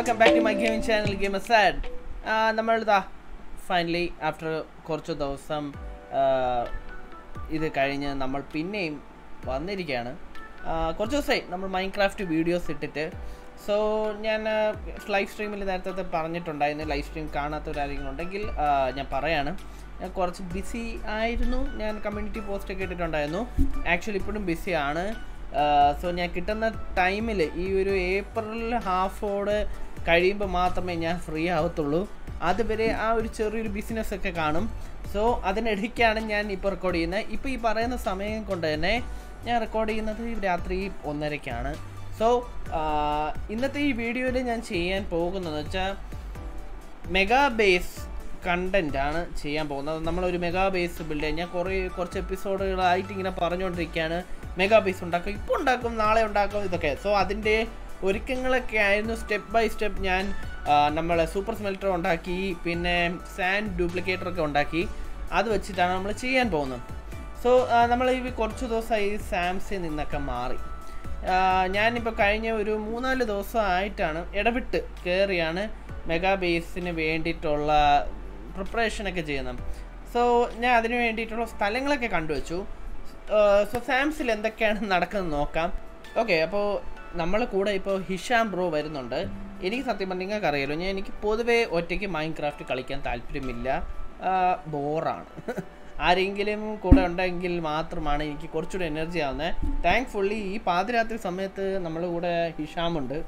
Welcome back to my gaming channel game സാഡ് നമ്മളിതാ finally after കുറച്ച് ദിവസം ആ, ഇത് കഴിഞ്ഞ് നമ്മൾ പിന്നെയും വന്നിരിക്കുകയാണ് ആ, കുറച്ച് ദിവസമായി നമ്മൾ മൈൻക്രാഫ്റ്റ് വീഡിയോസ് ഇട്ടിട്ട് സോ ഞാൻ ലൈവ് സ്ട്രീമിൽ നേരത്തെ പറഞ്ഞിട്ടുണ്ടായിരുന്നു ലൈവ് സ്ട്രീം കാണാത്തവരാരെങ്കിലും ഉണ്ടെങ്കിൽ ആ, ഞാൻ പറയാണ് ഞാൻ കുറച്ച് ബിസി ആയിരുന്നു ഞാൻ കമ്മ്യൂണിറ്റി പോസ്റ്റ് ഒക്കെ ഇട്ടിട്ടുണ്ടായിരുന്നു ആക്ച്വലി ഇപ്പോഴും ബിസിയാണ് സോ ഞാൻ കിട്ടുന്ന ടൈമിൽ ഈ ഒരു ഏപ്രിൽ ഹാഫോട് കഴിയുമ്പോൾ മാത്രമേ ഞാൻ ഫ്രീ ആവത്തുള്ളൂ അതുവരെ ആ ഒരു ചെറിയൊരു ബിസിനസ് ഒക്കെ കാണും സോ അതിനിടയ്ക്കാണ് ഞാൻ ഇപ്പോൾ റെക്കോർഡ് ചെയ്യുന്നത് ഇപ്പോൾ ഈ പറയുന്ന സമയം കൊണ്ട് തന്നെ ഞാൻ റെക്കോർഡ് ചെയ്യുന്നത് രാത്രി ഒന്നരയ്ക്കാണ് സോ ഇന്നത്തെ ഈ വീഡിയോയിൽ ഞാൻ ചെയ്യാൻ പോകുന്നതെന്ന് വെച്ചാൽ മെഗാ ബേസ് കണ്ടന്റ് ആണ് ചെയ്യാൻ പോകുന്നത് നമ്മളൊരു മെഗാ ബേസ് ബിൽഡ് ചെയ്യാൻ ഞാൻ കുറേ കുറച്ച് എപ്പിസോഡുകളായിട്ട് ഇങ്ങനെ പറഞ്ഞുകൊണ്ടിരിക്കുകയാണ് മെഗാ ബേസ് ഉണ്ടാക്കും ഇപ്പോൾ ഉണ്ടാക്കും നാളെ ഉണ്ടാക്കും ഇതൊക്കെ സോ അതിൻ്റെ ഒരുക്കങ്ങളൊക്കെ ആയിരുന്നു സ്റ്റെപ്പ് ബൈ സ്റ്റെപ്പ് ഞാൻ നമ്മൾ സൂപ്പർ സ്മെൽറ്റർ ഉണ്ടാക്കി പിന്നെ സാൻഡ് ഡ്യൂപ്ലിക്കേറ്റർ ഒക്കെ ഉണ്ടാക്കി അത് വെച്ചിട്ടാണ് നമ്മൾ ചെയ്യാൻ പോകുന്നത് സോ നമ്മൾ ഈ കുറച്ച് ദിവസമായി സാംസിൽ നിന്നൊക്കെ മാറി ഞാനിപ്പോൾ കഴിഞ്ഞ ഒരു മൂന്നാല് ദിവസമായിട്ടാണ് ഇടവിട്ട് കയറിയാണ് മെഗാ ബേസിന് വേണ്ടിയിട്ടുള്ള പ്രിപ്പറേഷനൊക്കെ ചെയ്യുന്നത് സോ ഞാൻ അതിന് വേണ്ടിയിട്ടുള്ള സ്ഥലങ്ങളൊക്കെ കണ്ടുവച്ചു സോ സാംസിൽ എന്തൊക്കെയാണ് നടക്കുന്നത് നോക്കാം ഓക്കെ അപ്പോൾ നമ്മളെ കൂടെ ഇപ്പോൾ ഹിഷാം ബ്രോ വരുന്നുണ്ട് എനിക്ക് സത്യം പറഞ്ഞാൽ നിങ്ങൾക്ക് അറിയാലോ ഞാൻ എനിക്ക് പൊതുവേ ഒറ്റയ്ക്ക് മൈൻക്രാഫ്റ്റ് കളിക്കാൻ താല്പര്യമില്ല ബോറാണ് ആരെങ്കിലും കൂടെ ഉണ്ടെങ്കിൽ മാത്രമാണ് എനിക്ക് കുറച്ചുകൂടെ എനർജി ആവുന്നത് താങ്ക്ഫുള്ളി ഈ പാതിരാത്രി സമയത്ത് നമ്മുടെ കൂടെ ഹിഷാമുണ്ട്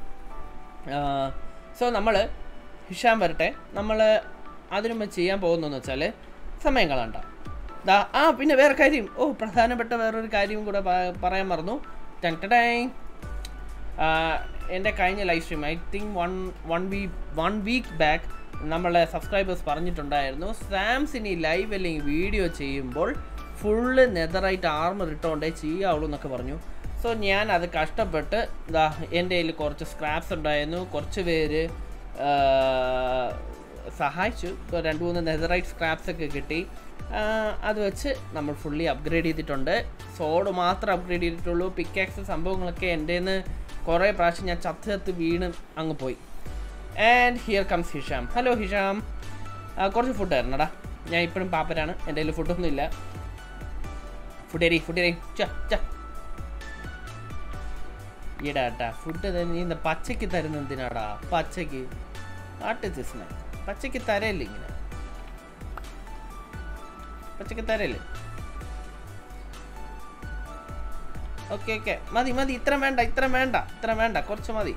സോ നമ്മൾ ഹിഷാം വരട്ടെ നമ്മൾ അതിനു മുമ്പ് ചെയ്യാൻ പോകുന്നതെന്ന് വെച്ചാൽ സമയം കളണ്ട ദാ ആ പിന്നെ വേറെ കാര്യം ഓ പ്രധാനപ്പെട്ട വേറൊരു കാര്യം കൂടെ പ- പറയാൻ മറന്നു ടങ് ടടേങ്. ആ, എൻ്റെ കഴിഞ്ഞ live stream I think one one week one week back നമ്മളെ സബ്സ്ക്രൈബേഴ്സ് പറഞ്ഞിട്ടുണ്ടായിരുന്നു സാംസ് ഇനി ലൈവ് അല്ലെങ്കിൽ വീഡിയോ ചെയ്യുമ്പോൾ ഫുള്ള് നെതറായിട്ട് ആർമർ ഇട്ടുകൊണ്ടേ ചെയ്യാവുള്ളൂ എന്നൊക്കെ പറഞ്ഞു സോ ഞാൻ അത് കഷ്ടപ്പെട്ട് ഇതാ എൻ്റെ കയ്യിൽ കുറച്ച് സ്ക്രാപ്സ് ഉണ്ടായിരുന്നു കുറച്ച് പേര് ആ, സഹായിച്ചു ഇപ്പോൾ രണ്ട് മൂന്ന് നെതറൈറ്റ് സ്ക്രാപ്സ് ഒക്കെ കിട്ടി ആ, അത് വെച്ച് നമ്മൾ ഫുള്ളി അപ്ഗ്രേഡ് ചെയ്തിട്ടുണ്ട് സോഡ് മാത്രം അപ്ഗ്രേഡ് ചെയ്തിട്ടുള്ളൂ പിക്കാക്സ് സംഭവങ്ങളൊക്കെ എൻ്റെ നിന്ന് കുറേ പ്രാവശ്യം ഞാൻ ചത്ത് ചത്ത് വീണ് അങ്ങ് പോയി and here comes Hisham hello Hisham ആ, കുറച്ച് ഫുഡ് തരണടാ ഞാൻ ഇപ്പോഴും പാപ്പരാണ് എൻ്റെ കയ്യിൽ ഫുഡൊന്നും ഇല്ല ഫുഡ് എരി ഫുഡ് എരി ച ച ഈടാട്ടാ ഫുഡ് തന്നെ നീ എന്താ പച്ചയ്ക്ക് തരുന്ന എന്തിനാടാ പച്ചയ്ക്ക് വാട്ട് ഇസ് ദിസ് മാൻ പച്ചയ്ക്ക് തരല്ലേ ഇങ്ങനെ പച്ചയ്ക്ക് തരല്ലേ ഓക്കെ ഓക്കെ മതി മതി ഇത്ര വേണ്ട ഇത്ര വേണ്ട ഇത്ര വേണ്ട കുറച്ച് മതി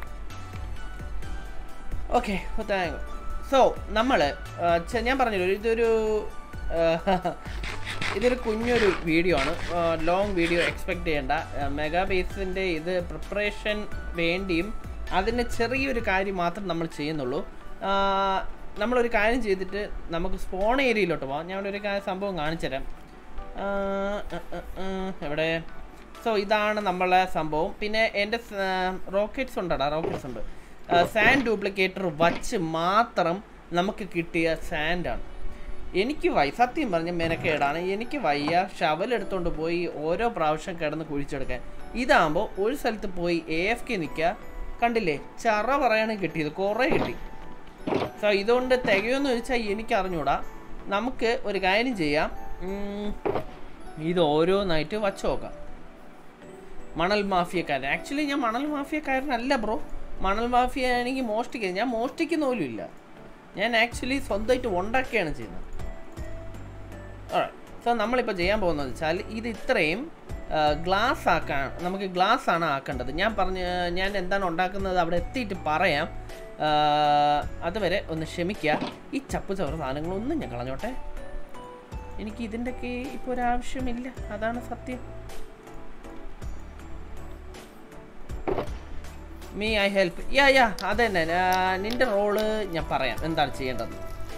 ഓക്കെ സോ നമ്മൾ ഞാൻ പറഞ്ഞല്ലോ ഇതൊരു ആ, ഇതൊരു കുഞ്ഞൊരു വീഡിയോ ആണ് ലോങ് വീഡിയോ എക്സ്പെക്ട് ചെയ്യേണ്ട മെഗാ ബേസിൻ്റെ ഇത് പ്രിപ്പറേഷൻ വേണ്ടിയും അതിന് ചെറിയൊരു കാര്യം മാത്രം നമ്മൾ ചെയ്യുന്നുള്ളൂ ആ, നമ്മളൊരു കാര്യം ചെയ്തിട്ട് നമുക്ക് സ്പോൺ ഏരിയയിലോട്ട് പോകാം ഞാൻ ഇവിടെ ഒരു കാ- സംഭവം കാണിച്ചു തരാം ആ, ആ, ആ, ആ, എവിടെ സോ ഇതാണ് നമ്മളെ സംഭവം പിന്നെ എൻ്റെ റോക്കറ്റ്സ് ഉണ്ടടാ റോക്കറ്റ്സ് ഉണ്ട് സാൻഡ് ഡ്യൂപ്ലിക്കേറ്റർ വച്ച് മാത്രം നമുക്ക് കിട്ടിയ സാൻഡാണ് എനിക്ക് വയ്യ സത്യം പറഞ്ഞ മെനക്കേടാണ് എനിക്ക് വയ്യ ഷവൽ എടുത്തുകൊണ്ട് പോയി ഓരോ പ്രാവശ്യം കിടന്ന് കുഴിച്ചെടുക്കാൻ ഇതാകുമ്പോൾ ഒരു സ്ഥലത്ത് പോയി എ എഫ് കെ നിൽക്കുക കണ്ടില്ലേ ചറ പറയാണ് കിട്ടിയത് കുറേ കിട്ടി സോ ഇതുകൊണ്ട് തികയോന്ന് ചോദിച്ചാൽ എനിക്ക് അറിഞ്ഞൂടാ നമുക്ക് ഒരു കാര്യം ചെയ്യാം ഉം, ഇത് ഓരോന്നായിട്ട് വച്ച് നോക്കാം മണൽ മാഫിയക്കാരൻ ആക്ച്വലി ഞാൻ മണൽ മാഫിയക്കാരനല്ല ബ്രോ മണൽ മാഫിയ ആണെങ്കിൽ മോഷ്ടിക്കുന്നത് ഞാൻ മോഷ്ടിക്കുന്ന പോലും ഇല്ല ഞാൻ ആക്ച്വലി സ്വന്തമായിട്ട് ഉണ്ടാക്കുകയാണ് ചെയ്യുന്നത് സോ നമ്മളിപ്പോൾ ചെയ്യാൻ പോകുന്നത് വെച്ചാൽ ഇത് ഇത്രയും ഗ്ലാസ് ആക്കാൻ നമുക്ക് ഗ്ലാസ് ആണ് ആക്കേണ്ടത് ഞാൻ പറഞ്ഞ ഞാൻ എന്താണ് ഉണ്ടാക്കുന്നത് അവിടെ എത്തിയിട്ട് പറയാം ആ, അതുവരെ ഒന്ന് ക്ഷമിക്കുക ഈ ചപ്പ് ചവറ് സാധനങ്ങളൊന്നും ഞാൻ കളഞ്ഞോട്ടെ എനിക്ക് ഇതിൻ്റെയൊക്കെ ഇപ്പോൾ ഒരാവശ്യമില്ല അതാണ് സത്യം me I help ya ya അതന്നെ ആ, നിന്റെ റോള് ഞാൻ പറയാം എന്താണ് ചെയ്യേണ്ടത്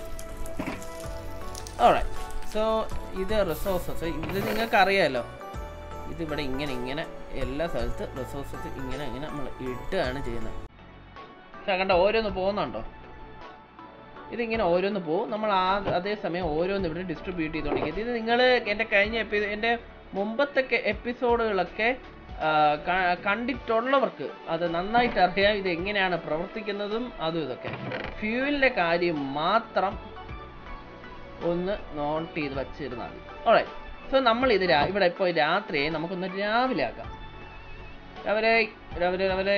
ഓൾറൈറ്റ് സോ ഇത് റിസോഴ്സസ് ഇത് നിങ്ങൾക്ക് അറിയാമല്ലോ ഇതിവിടെ ഇങ്ങനെ ഇങ്ങനെ എല്ലാ സ്ഥലത്ത് റിസോഴ്സസ് ഇങ്ങനെ ഇങ്ങനെ നമ്മൾ ഇടുകയാണ് ചെയ്യുന്നത് പക്ഷേ കണ്ട ഓരോന്ന് പോകുന്നുണ്ടോ ഇതിങ്ങനെ ഓരോന്ന് പോകും നമ്മൾ ആ അതേസമയം ഓരോന്ന് ഇവിടെ ഡിസ്ട്രിബ്യൂട്ട് ചെയ്തുകൊണ്ടിരിക്കുന്നത് ഇത് നിങ്ങൾ എൻ്റെ കഴിഞ്ഞ എപ്പി എൻ്റെ മുമ്പത്തെ എപ്പിസോഡുകളൊക്കെ ആ, ക- കണ്ടിട്ടുള്ളവർക്ക് അത് നന്നായിട്ട് അറിയാം ഇത് എങ്ങനെയാണ് പ്രവർത്തിക്കുന്നതും അതും ഇതൊക്കെ ഫ്യൂവലിൻ്റെ കാര്യം മാത്രം ഒന്ന് നോട്ട് ചെയ്ത് വച്ചിരുന്നാൽ മതി ഓളെ സോ നമ്മൾ ഇത് രാ- ഇവിടെ ഇപ്പോൾ രാത്രിയെ നമുക്കൊന്ന് രാവിലെ ആക്കാം രാവിലെ രാവിലെ രാവിലെ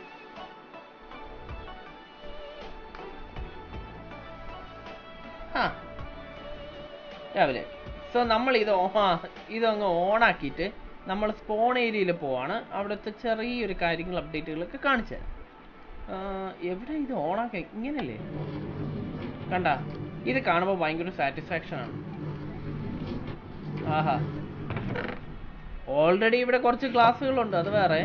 ആ രാവിലെ സോ നമ്മൾ ഇത് ഓ- ആ, ഇതങ്ങ് ഓണാക്കിയിട്ട് നമ്മൾ സ്പോൺ ഏരിയയിൽ പോവാണ് അവിടുത്തെ ചെറിയൊരു കാര്യങ്ങൾ അപ്ഡേറ്റുകളൊക്കെ കാണിച്ചു തരാം ആ, എവിടെ ഇത് ഓണാക്കി ഇങ്ങനല്ലേ കണ്ട ഇത് കാണുമ്പോൾ ഭയങ്കര സാറ്റിസ്ഫാക്ഷൻ ആണ് ആഹാ ഓൾറെഡി ഇവിടെ കുറച്ച് ക്ലാസ്സുകളുണ്ട് അത് വേറെ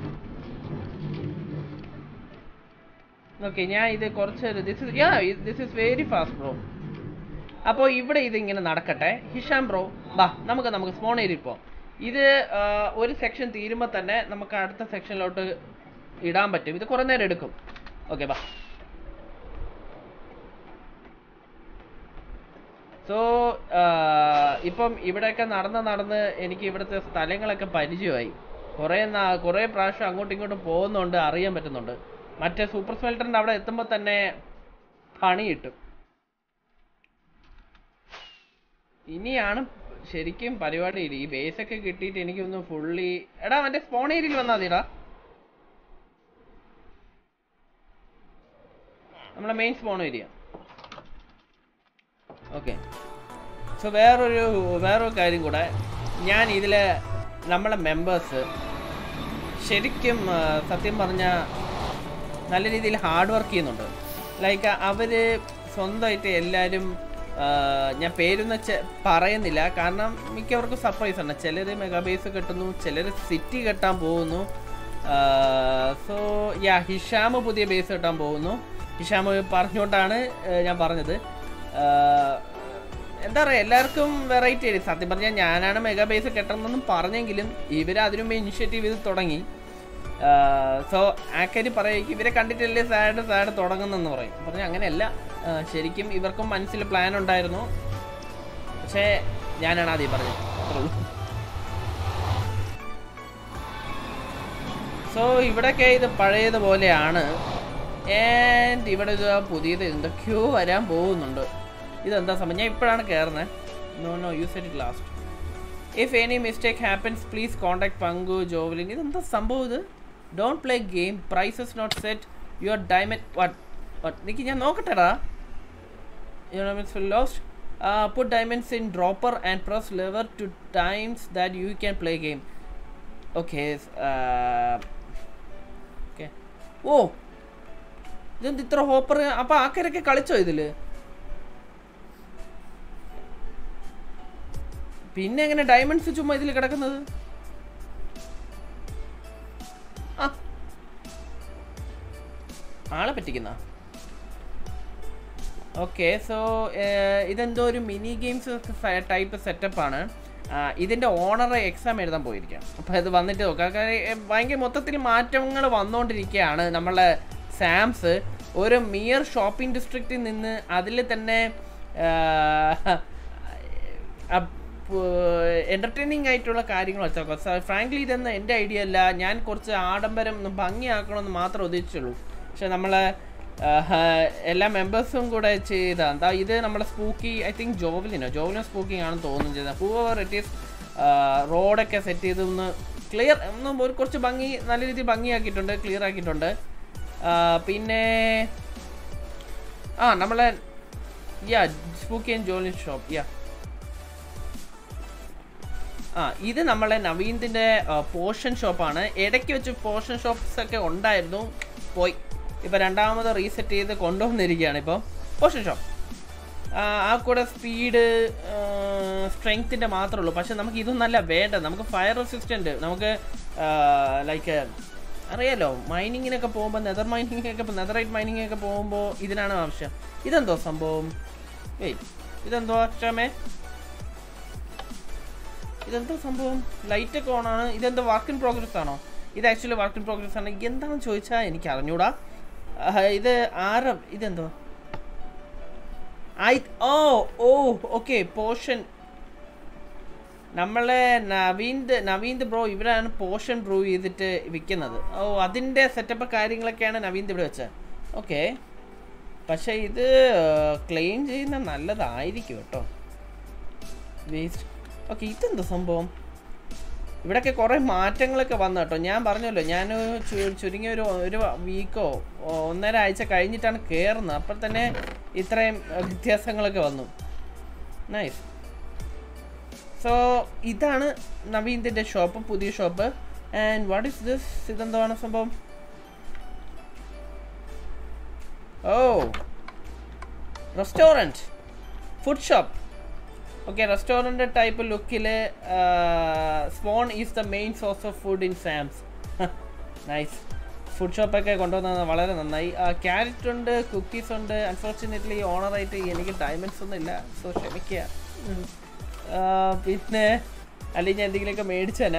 ഓക്കെ ഞാൻ ഇത് കുറച്ച് this is ya this is very fast bro അപ്പോൾ ഇവിടെ ഇതിങ്ങനെ നടക്കട്ടെ ഹിഷാം ബ്രോ ബാ നമുക്ക് നമുക്ക് സ്പോൺ ഏരിയയിൽ പോവാം ഇത് ആ, ഒരു സെക്ഷൻ തീരുമ്പോൾ തന്നെ നമുക്ക് അടുത്ത സെക്ഷനിലോട്ട് ഇടാൻ പറ്റും ഇത് കുറേ നേരം എടുക്കും ഓക്കെ ബാ സോ ഇപ്പം ഇവിടെയൊക്കെ നടന്ന് നടന്ന് എനിക്ക് ഇവിടുത്തെ സ്ഥലങ്ങളൊക്കെ പരിചയമായി കുറേ നാ കുറേ പ്രാവശ്യം അങ്ങോട്ടും ഇങ്ങോട്ടും പോകുന്നുണ്ട് അറിയാൻ പറ്റുന്നുണ്ട് മറ്റേ സൂപ്പർ സ്മെൽറ്ററിൻ്റെ അവിടെ എത്തുമ്പോൾ തന്നെ പണി കിട്ടും ഇനിയാണ് ശരിക്കും പരിപാടി ഈ ബേസ് ഒക്കെ കിട്ടിയിട്ട് എനിക്കൊന്ന് ഫുള്ളി എടാ മറ്റേ സ്പോൺ ഏരിയയിൽ വന്നാൽ മതിടാ നമ്മളെ main spawn area okay so വേറൊരു വേറൊരു കാര്യം കൂടെ ഞാൻ ഇതിൽ നമ്മളെ മെമ്പേഴ്സ് ശരിക്കും ആ, സത്യം പറഞ്ഞാൽ നല്ല രീതിയിൽ ഹാർഡ് വർക്ക് ചെയ്യുന്നുണ്ട് ലൈക്ക് അവർ സ്വന്തമായിട്ട് എല്ലാവരും ആ, ഞാൻ പേരൊന്നും ചെ- പറയുന്നില്ല കാരണം മിക്കവർക്കും സർപ്രൈസ് ആണ് ചിലർ മെഗാബേസ് കെട്ടുന്നു ചിലർ സിറ്റി കെട്ടാൻ പോകുന്നു സോ യാ ഹിഷാം പുതിയ ബേസ് കെട്ടാൻ പോകുന്നു ഹിഷാം പറഞ്ഞുകൊണ്ടാണ് ആ, ഞാൻ പറഞ്ഞത് ആ, എന്താ പറയുക എല്ലാവർക്കും വെറൈറ്റി ആയിരിക്കും സത്യം പറഞ്ഞാൽ ഞാനാണ് മെഗാ ബേസ് കെട്ടണമെന്നും പറഞ്ഞെങ്കിലും ഇവർ അതിനു മുമ്പ് ഇനിഷ്യേറ്റീവ് ചെയ്ത് തുടങ്ങി സോ ആക്കാര് പറയുക ഇവരെ കണ്ടിട്ടല്ലേ സാഡ് സാഡ് തുടങ്ങുന്നെന്ന് പറയും പറഞ്ഞാൽ അങ്ങനെയല്ല ആ, ശരിക്കും ഇവർക്കും മനസ്സിൽ പ്ലാൻ ഉണ്ടായിരുന്നു പക്ഷേ ഞാനാണ് ആദ്യം പറഞ്ഞത് അത്രേ ഉള്ളൂ സോ ഇവിടെയൊക്കെ ഇത് പഴയതുപോലെയാണ് ആൻഡ് ഇവിടെ ഇത് പുതിയത് എന്തൊക്കെയോ വരാൻ പോകുന്നുണ്ട് ഇതെന്താ സംഭവം ഞാൻ ഇപ്പോഴാണ് കയറുന്നത് no no you set it last if any mistake happens please contact Panku ജോവലിൻ ഇതെന്താ സംഭവം ഇത് don't play game prices not set your diamond വട്ട് വട്ട് നിക്ക് ഞാൻ നോക്കട്ടെടാ your diamonds will lost uh, put diamonds in dropper and press lever to times that you can play game okay uh, okay ഓ ഇതെന്ത് ഇത്ര ഹോപ്പർ അപ്പൊ ആൾക്കാരൊക്കെ കളിച്ചോ ഇതില് പിന്നെ എങ്ങനെ ഡയമണ്ട്സ് ചുമ്മാ ഇതിൽ കിടക്കുന്നത് ആ ആളെ പറ്റിക്കുന്ന ഓക്കെ സോ ഇതെന്തോ ഒരു മിനി ഗെയിംസ് ടൈപ്പ് സെറ്റപ്പാണ് ഇതിൻ്റെ ഓണർ എക്സാം എഴുതാൻ പോയിരിക്കാം അപ്പോൾ ഇത് വന്നിട്ട് നോക്കാം കാരണം, ഏ, ഭയങ്കര മൊത്തത്തിൽ മാറ്റങ്ങൾ വന്നുകൊണ്ടിരിക്കുകയാണ് നമ്മളെ സാംസ് ഒരു മിയർ ഷോപ്പിംഗ് ഡിസ്ട്രിക്റ്റിൽ നിന്ന് അതിൽ തന്നെ എൻ്റർടൈനിങ് ആയിട്ടുള്ള കാര്യങ്ങൾ വെച്ചാൽ ഫ്രാങ്ക്ലി ഇതൊന്നും എൻ്റെ ഐഡിയ അല്ല ഞാൻ കുറച്ച് ആഡംബരം ഒന്ന് ഭംഗിയാക്കണമെന്ന് മാത്രം ഉദ്ദേശിച്ചുള്ളൂ പക്ഷെ നമ്മളെ ആഹ്, എല്ലാ മെമ്പേഴ്സും കൂടെ ചെയ്ത എന്താ ഇത് നമ്മുടെ സ്പൂക്കി ഐ തിങ്ക് ജോവലിനോ ജോവലിനോ സ്പൂക്കിംഗ് ആണെന്ന് തോന്നുന്നു ചെയ്തത് ഹൂവർ ഇറ്റ് ഈസ് റോഡൊക്കെ സെറ്റ് ചെയ്ത് ഒന്ന് ക്ലിയർ ഒന്ന് ഒരു കുറച്ച് ഭംഗി നല്ല രീതിയിൽ ഭംഗിയാക്കിയിട്ടുണ്ട് ക്ലിയർ ആക്കിയിട്ടുണ്ട് ആഹ്, പിന്നെ ആ നമ്മളെ യാ സ്പൂക്കി ആൻഡ് ജോലിൻ ഷോപ്പ് യാ ആ ഇത് നമ്മളെ നവീന്തിൻ്റെ പോർഷൻ ഷോപ്പാണ് ഇടയ്ക്ക് വെച്ച് പോർഷൻ ഷോപ്സ് ഒക്കെ ഉണ്ടായിരുന്നു പോയി ഇപ്പോൾ രണ്ടാമത് റീസെറ്റ് ചെയ്ത് കൊണ്ടുവന്നിരിക്കുകയാണ് ഇപ്പോൾ പോർഷൻ ഷോപ്പ് ആ കൂടെ സ്പീഡ് സ്ട്രെങ്ത്തിൻ്റെ മാത്രമേ ഉള്ളൂ പക്ഷെ നമുക്ക് ഇതൊന്നല്ല വേണ്ട നമുക്ക് ഫയർ റെസിസ്റ്റൻറ്റ് നമുക്ക് ലൈക്ക് അറിയാലോ മൈനിങ്ങിനൊക്കെ പോകുമ്പോൾ നെതർ മൈനിങ്ങൊക്കെ നെതറൈറ്റ് മൈനിങ്ങൊക്കെ പോകുമ്പോൾ ഇതിനാണ് ആവശ്യം ഇതെന്തോ സംഭവം ഏയ് ഇതെന്തോ അക്ഷമേ ഇതെന്തോ സംഭവം ലൈറ്റ് ഒക്കെ ഓൺ ആണ് ഇതെന്തോ വർക്ക് ഇൻ പ്രോഗ്രസ് ആണോ ഇത് ആക്ച്വലി വർക്ക് ഇൻ പ്രോഗ്രസ് ആണ് എന്താണെന്ന് ചോദിച്ചാൽ എനിക്ക് അറിഞ്ഞൂടാ ആഹ് ഇത് ആര ഇതെന്തോ ഐ ഓ ഓ ഓക്കെ പോർഷൻ നമ്മളെ നവീന്ത് നവീന്ത് ബ്രോ ഇവരാണ് പോഷൻ ബ്രൂ ചെയ്തിട്ട് വിൽക്കുന്നത് ഓ അതിൻ്റെ സെറ്റപ്പ് കാര്യങ്ങളൊക്കെയാണ് നവീന്ത് ഇവിടെ വെച്ചത് ഓക്കെ പക്ഷേ ഇത് ക്ലെയിം ചെയ്യുന്ന നല്ലതായിരിക്കും കേട്ടോ വേസ്റ്റ് ഓക്കെ ഇതെന്താ സംഭവം ഇവിടെയൊക്കെ കുറേ മാറ്റങ്ങളൊക്കെ വന്നു കേട്ടോ ഞാൻ പറഞ്ഞല്ലോ ഞാൻ ചു- ചുരുങ്ങിയ ഒരു ഒരു വീക്കോ ഒന്നര ആഴ്ച കഴിഞ്ഞിട്ടാണ് കയറുന്നത് അപ്പോൾ തന്നെ ഇത്രയും അഹ്, വ്യത്യാസങ്ങളൊക്കെ വന്നു നൈസ് സോ ഇതാണ് നവീന്തിൻ്റെ ഷോപ്പ് പുതിയ shop and what is this ഇതെന്താണ് സംഭവം ഓ restaurant food shop okay restaurant type ലുക്കിൽ spawn is the main source of food in Sams nice food ഷോപ്പൊക്കെ കൊണ്ടുവന്നത് വളരെ നന്നായി ക്യാരറ്റ് ഉണ്ട് കുക്കീസ് ഉണ്ട് അൺഫോർച്ചുനേറ്റ്ലി ഓണറായിട്ട് എനിക്ക് ഡയമണ്ട്സ് ഒന്നും ഇല്ല സോ ക്ഷമിക്കുക ഉം. ആ, പിന്നെ അല്ലെങ്കിൽ ഞാൻ എന്തെങ്കിലുമൊക്കെ മേടിച്ചേനെ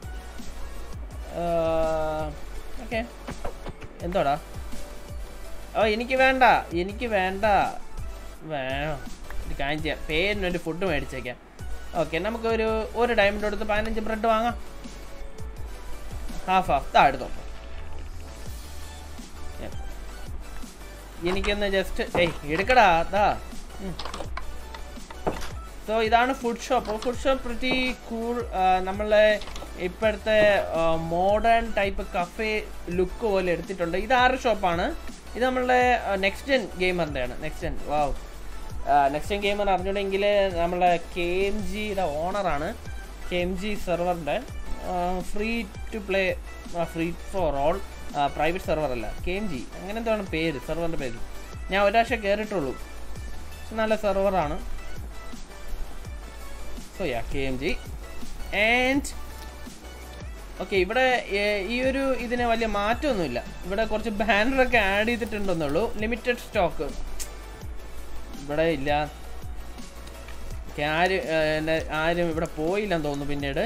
ഓക്കെ എന്തോടാ ഓ എനിക്ക് വേണ്ട എനിക്ക് വേണ്ട വേണം ഒരു കാര്യം ചെയ്യാം പേരിനൊരു ഫുഡ് മേടിച്ചേക്കാം ഓക്കെ നമുക്ക് ഒരു ഒരു ഡയമണ്ട് കൊടുത്ത് പതിനഞ്ച് ബ്രെഡ് വാങ്ങാം ഹാഫ് ഹാഫ് താ എടുത്തോ Yep. എനിക്കൊന്ന് ജസ്റ്റ് ഏയ് എടുക്കടാ താ സോ ഇതാണ് food shop food shop pretty cool നമ്മളെ ഇപ്പോഴത്തെ മോഡേൺ ടൈപ്പ് കഫേ ലുക്ക് പോലെ എടുത്തിട്ടുണ്ട് ഇത് ആറ് ഷോപ്പാണ് ഇത് നമ്മളുടെ നെക്സ്റ്റ് ജെൻ ഗെയിമറിൻ്റെ ആണ് next gen wow next gen gamer അറിഞ്ഞിട്ടുണ്ടെങ്കിൽ നമ്മളെ കെ എം ജിയുടെ ഓണറാണ് കെ എം ജി സെർവറിൻ്റെ free to play free for all private server അല്ല കെ എം ജി അങ്ങനെ എന്താണ് പേര് സെർവറിൻ്റെ പേര് ഞാൻ ഒരാഴ്ച കയറിയിട്ടുള്ളൂ നല്ല സെർവറാണ് so ya K M G and okay ഇവിടെ ഏർ, ഈ ഒരു ഇതിന് വലിയ മാറ്റമൊന്നുമില്ല ഇവിടെ കുറച്ച് ബാനറൊക്കെ ആഡ് ചെയ്തിട്ടുണ്ടെന്നുള്ളൂ ലിമിറ്റഡ് സ്റ്റോക്ക് ഇവിടെ ഇല്ല ഓക്കെ ആര് ഏർ, എന്നെ- ആരും ഇവിടെ പോയില്ലെന്ന് തോന്നുന്നു പിന്നീട്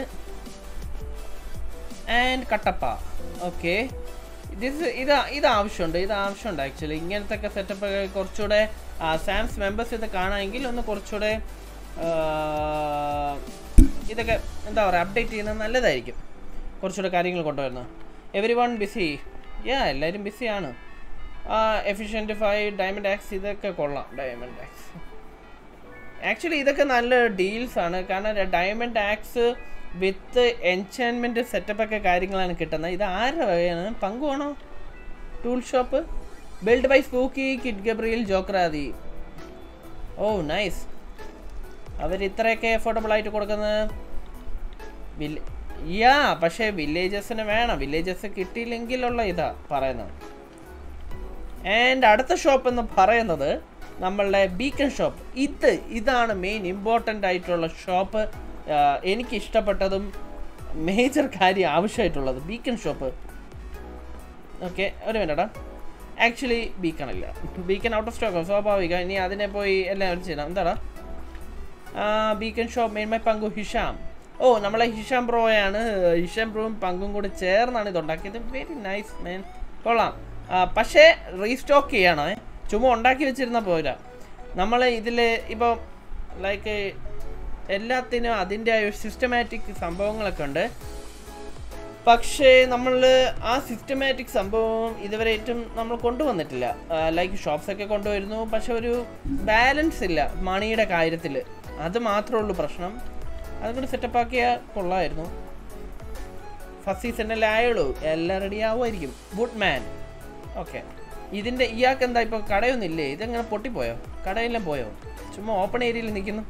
ആൻഡ് കട്ടപ്പ ഓക്കെ ഇത് ഇത് ഇത് ആവശ്യമുണ്ട് ഇത് ആവശ്യമുണ്ട് ആക്ച്വലി ഇങ്ങനത്തെ ഒക്കെ സെറ്റപ്പ് കുറച്ചുകൂടെ സാംസ് മെമ്പേഴ്സ് ഇത് കാണാമെങ്കിൽ ഒന്ന് കുറച്ചുകൂടെ ആ, ഇതൊക്കെ എന്താ പറയുക അപ്ഡേറ്റ് ചെയ്യുന്നത് നല്ലതായിരിക്കും കുറച്ചുകൂടെ കാര്യങ്ങൾ കൊണ്ടുവരുന്നത് എവരി വൺ ബിസി യാ എല്ലാവരും ബിസിയാണ് എഫിഷ്യൻറ്റ് ഫൈവ് ഡയമണ്ട് ആക്സ് ഇതൊക്കെ കൊള്ളാം ഡയമണ്ട് ആക്സ് ആക്ച്വലി ഇതൊക്കെ നല്ല ഡീൽസ് ആണ് കാരണം diamond axe with enchantment setup ഒക്കെ കാര്യങ്ങളാണ് കിട്ടുന്നത് ഇത് ആരുടെ വകയാണ് പങ്കുവാണോ tool shop build by Spooky kid Gabriel ജോക്രാദി ഓ നൈസ് അവർ ഇത്രയൊക്കെ അഫോർഡബിൾ ആയിട്ട് കൊടുക്കുന്നത് വില്ല യാ പക്ഷേ വില്ലേജസിന് വേണം വില്ലേജസ് കിട്ടിയില്ലെങ്കിലുള്ള ഇതാ പറയുന്നത് ആൻഡ് അടുത്ത ഷോപ്പ് എന്ന് പറയുന്നത് നമ്മളുടെ ബീക്കൺ ഷോപ്പ് ഇത് ഇതാണ് മെയിൻ ഇമ്പോർട്ടൻ്റ് ആയിട്ടുള്ള ഷോപ്പ് എനിക്ക് ഇഷ്ടപ്പെട്ടതും മേജർ കാര്യം ആവശ്യമായിട്ടുള്ളത് ബീക്കൺ ഷോപ്പ് ഓക്കെ ഒരു മിനിറ്റാ ആക്ച്വലി ബീക്കൺ ഇല്ല ബീക്കൺ ഔട്ട് ഓഫ് സ്റ്റോക്ക് സ്വാഭാവികം ഇനി അതിനെ പോയി എല്ലാം ചെയ്യണം എന്താടാ beacon shop main my Panku Hisham ഓ നമ്മളെ ഹിഷാം ബ്രോയാണ് ഹിഷാം ബ്രോയും പങ്കും കൂടി ചേർന്നാണ് ഇത് ഉണ്ടാക്കിയത് വെരി നൈസ് മേൻ കൊള്ളാം ആ, പക്ഷേ റീസ്റ്റോക്ക് ചെയ്യണേ ചുമ്മാ ഉണ്ടാക്കി വെച്ചിരുന്ന പോരാ നമ്മൾ ഇതിൽ ഇപ്പോൾ ലൈക്ക് എല്ലാത്തിനും അതിൻ്റെ ഒരു സിസ്റ്റമാറ്റിക് സംഭവങ്ങളൊക്കെ ഉണ്ട് പക്ഷേ നമ്മൾ ആ സിസ്റ്റമാറ്റിക് സംഭവം ഇതുവരെ ഏറ്റവും നമ്മൾ കൊണ്ടുവന്നിട്ടില്ല ലൈക്ക് ഷോപ്സ് ഒക്കെ കൊണ്ടുവരുന്നു പക്ഷെ ഒരു ബാലൻസ് ഇല്ല മണിയുടെ കാര്യത്തിൽ അത് മാത്രമേ ഉള്ളൂ പ്രശ്നം അതുകൊണ്ട് സെറ്റപ്പ് ആക്കിയാൽ കൊള്ളായിരുന്നു ഫസ്റ്റ് സീസണിൽ ആയുള്ളൂ എല്ലാം റെഡി ആവുമായിരിക്കും ഗുഡ് മാൻ ഓക്കെ ഇതിൻ്റെ ഇയാൾക്ക് എന്താ ഇപ്പോൾ കടയൊന്നും ഇല്ലേ ഇതെങ്ങനെ പൊട്ടിപ്പോയോ കടയെല്ലാം പോയോ ചുമ്മാ ഓപ്പൺ ഏരിയയിൽ നിൽക്കുന്നു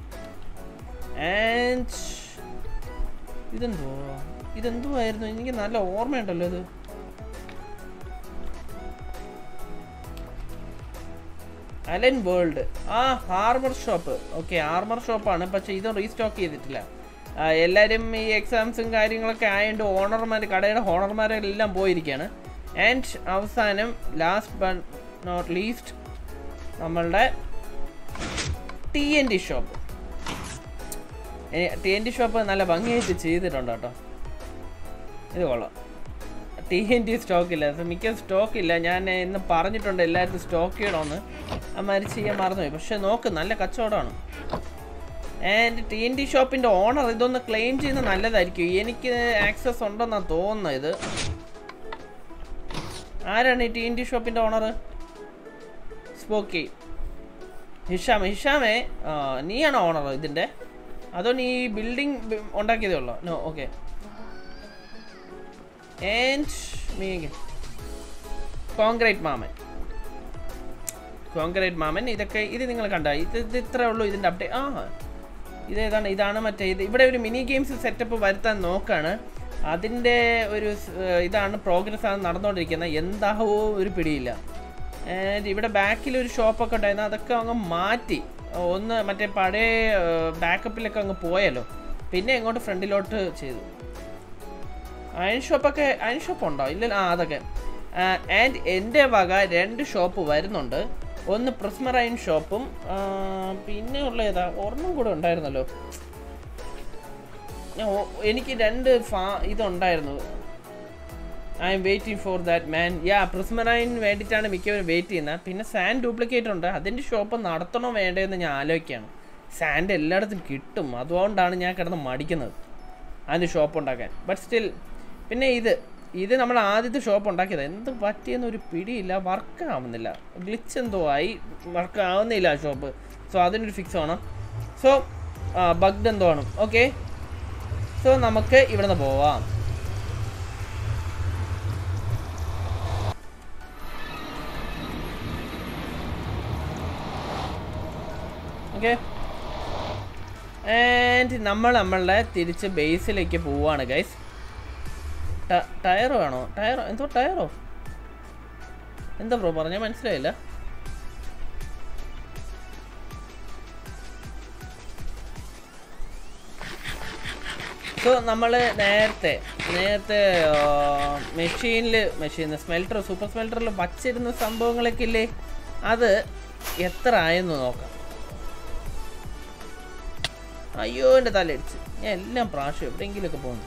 ആൻഡ് ഇതെന്തോ ഇതെന്തുവായിരുന്നു എനിക്ക് നല്ല ഓർമ്മയുണ്ടല്ലോ ഇത് അലൻ വേൾഡ് ആ ഹാർമർ ഷോപ്പ് ഓക്കെ ഹാർമർ ഷോപ്പാണ് പക്ഷെ ഇത് റീസ്റ്റോക്ക് ചെയ്തിട്ടില്ല ആ, എല്ലാവരും ഈ എക്സാംസും കാര്യങ്ങളൊക്കെ ആയതുകൊണ്ട് ഓണർമാർ കടയുടെ ഓണർമാരെല്ലാം പോയിരിക്കുകയാണ് ആൻഡ് അവസാനം ലാസ്റ്റ് ബട്ട് നോട്ട് ലീസ്റ്റ് നമ്മളുടെ T N T shop T N T shop നല്ല ഭംഗിയായിട്ട് ചെയ്തിട്ടുണ്ട് കേട്ടോ ഇത് കൊള്ളാം ടി എൻ ടി സ്റ്റോക്കില്ല മിക്ക സ്റ്റോക്ക് ഇല്ല ഞാൻ ഇന്ന് പറഞ്ഞിട്ടുണ്ട് എല്ലായിടത്തും സ്റ്റോക്ക് ചെയ്യണമെന്ന് അമ്മാര് ചെയ്യാൻ മറന്നുപോയി പക്ഷെ നോക്ക് നല്ല കച്ചവടമാണ് ആൻഡ് ടി എൻ ടി ഷോപ്പിൻ്റെ ഓണർ ഇതൊന്ന് ക്ലെയിം ചെയ്യുന്നത് നല്ലതായിരിക്കും എനിക്ക് ആക്സസ് ഉണ്ടെന്നാണ് തോന്നുന്നത് ഇത് ആരാണ് ഈ ടി എൻ ടി ഷോപ്പിൻ്റെ ഓണർ സ്പോക്കി ഹിഷാം ഹിഷാമേ ആ, നീയാണോ ഓണർ ഇതിൻ്റെ അതോ നീ ബിൽഡിംഗ് ഉണ്ടാക്കിയതേ ഉള്ളോ no okay and me concrete മാമൻ കോൺക്രീറ്റ് മാമൻ ഇതൊക്കെ ഇത് നിങ്ങൾ കണ്ട ഇത് ഇത് ഇത്രേ ഉള്ളൂ ഇതിൻ്റെ അപ്ഡേറ്റ് ആ ഇത് ഏതാണ് ഇതാണ് മറ്റേ ഇത് ഇവിടെ ഒരു മിനി ഗെയിംസ് സെറ്റപ്പ് വരുത്താൻ നോക്കാണ് അതിൻ്റെ ഒരു സ്- ഏർ ഇതാണ് പ്രോഗ്രസ് ആണ് നടന്നുകൊണ്ടിരിക്കുന്നത് എന്താവോ ഒരു പിടിയില്ല ആൻഡ് ഇവിടെ ബാക്കിൽ ഒരു ഷോപ്പൊക്കെ ഉണ്ടായിരുന്നു അതൊക്കെ അങ്ങ് മാറ്റി ഒന്ന് മറ്റേ പഴയ ബാക്കപ്പിലൊക്കെ അങ്ങ് പോയല്ലോ പിന്നെ ഇങ്ങോട്ട് ഫ്രണ്ടിലോട്ട് ചെയ്തു അയൺ ഷോപ്പൊക്കെ അയൺ ഷോപ്പ് ഉണ്ടോ ഇല്ല ആ അതൊക്കെ ആൻഡ് എൻ്റെ വക രണ്ട് ഷോപ്പ് വരുന്നുണ്ട് ഒന്ന് പ്രിസ്മറൈൻ ഷോപ്പും ആ, പിന്നെ ഉള്ള ഏതാ ഒരെണ്ണം കൂടെ ഉണ്ടായിരുന്നല്ലോ ഞാൻ ഓ- എനിക്ക് രണ്ട് ഫാ ഇതുണ്ടായിരുന്നു I'm waiting for that man ya prismarine വേണ്ടിയിട്ടാണ് മിക്കവരും വെയിറ്റ് ചെയ്യുന്നത് പിന്നെ സാൻഡ് ഡ്യൂപ്ലിക്കേറ്റ് ഉണ്ട് അതിൻ്റെ ഷോപ്പ് നടത്തണോ വേണ്ടതെന്ന് ഞാൻ ആലോചിക്കുകയാണ് സാൻഡ് എല്ലായിടത്തും കിട്ടും അതുകൊണ്ടാണ് ഞാൻ കിടന്ന് മടിക്കുന്നത് അതിൻ്റെ ഷോപ്പ് ഉണ്ടാക്കാൻ ബട്ട് സ്റ്റിൽ പിന്നെ ഇത് ഇത് നമ്മൾ ആദ്യത്തെ ഷോപ്പ് ഉണ്ടാക്കിയത് എന്ത് പറ്റിയെന്ന് ഒരു പിടിയില്ല വർക്ക് ആവുന്നില്ല ഗ്ലിച്ച് എന്തോ ആയി വർക്ക് ആവുന്നില്ല ആ ഷോപ്പ് സോ അതിനൊരു ഫിക്സ് വേണം സോ ബഗ്ഡ് എന്തോ ആണ് ഓക്കെ സോ നമുക്ക് ഇവിടെ നിന്ന് പോവാം ഓക്കെ ആൻഡ് നമ്മൾ നമ്മളുടെ തിരിച്ച് ബേസിലേക്ക് പോവാണ് ഗൈസ് ടയർ വേണോ ടയറോ എന്തോ ടയറോ എന്താ ബ്രോ പറഞ്ഞ മനസ്സിലായില്ല സോ നമ്മൾ നേരത്തെ നേരത്തെ മെഷീനിൽ മെഷീൻ സ്മെൽറ്റർ സൂപ്പർ സ്മെൽറ്ററിൽ വച്ചിരുന്ന സംഭവങ്ങളൊക്കെ ഇല്ലേ അത് എത്ര ആയെന്ന് നോക്കാം അയ്യോ എൻ്റെ തലയിടിച്ച് ഞാൻ എല്ലാം പ്രാവശ്യം എവിടെയെങ്കിലുമൊക്കെ പോകുന്നു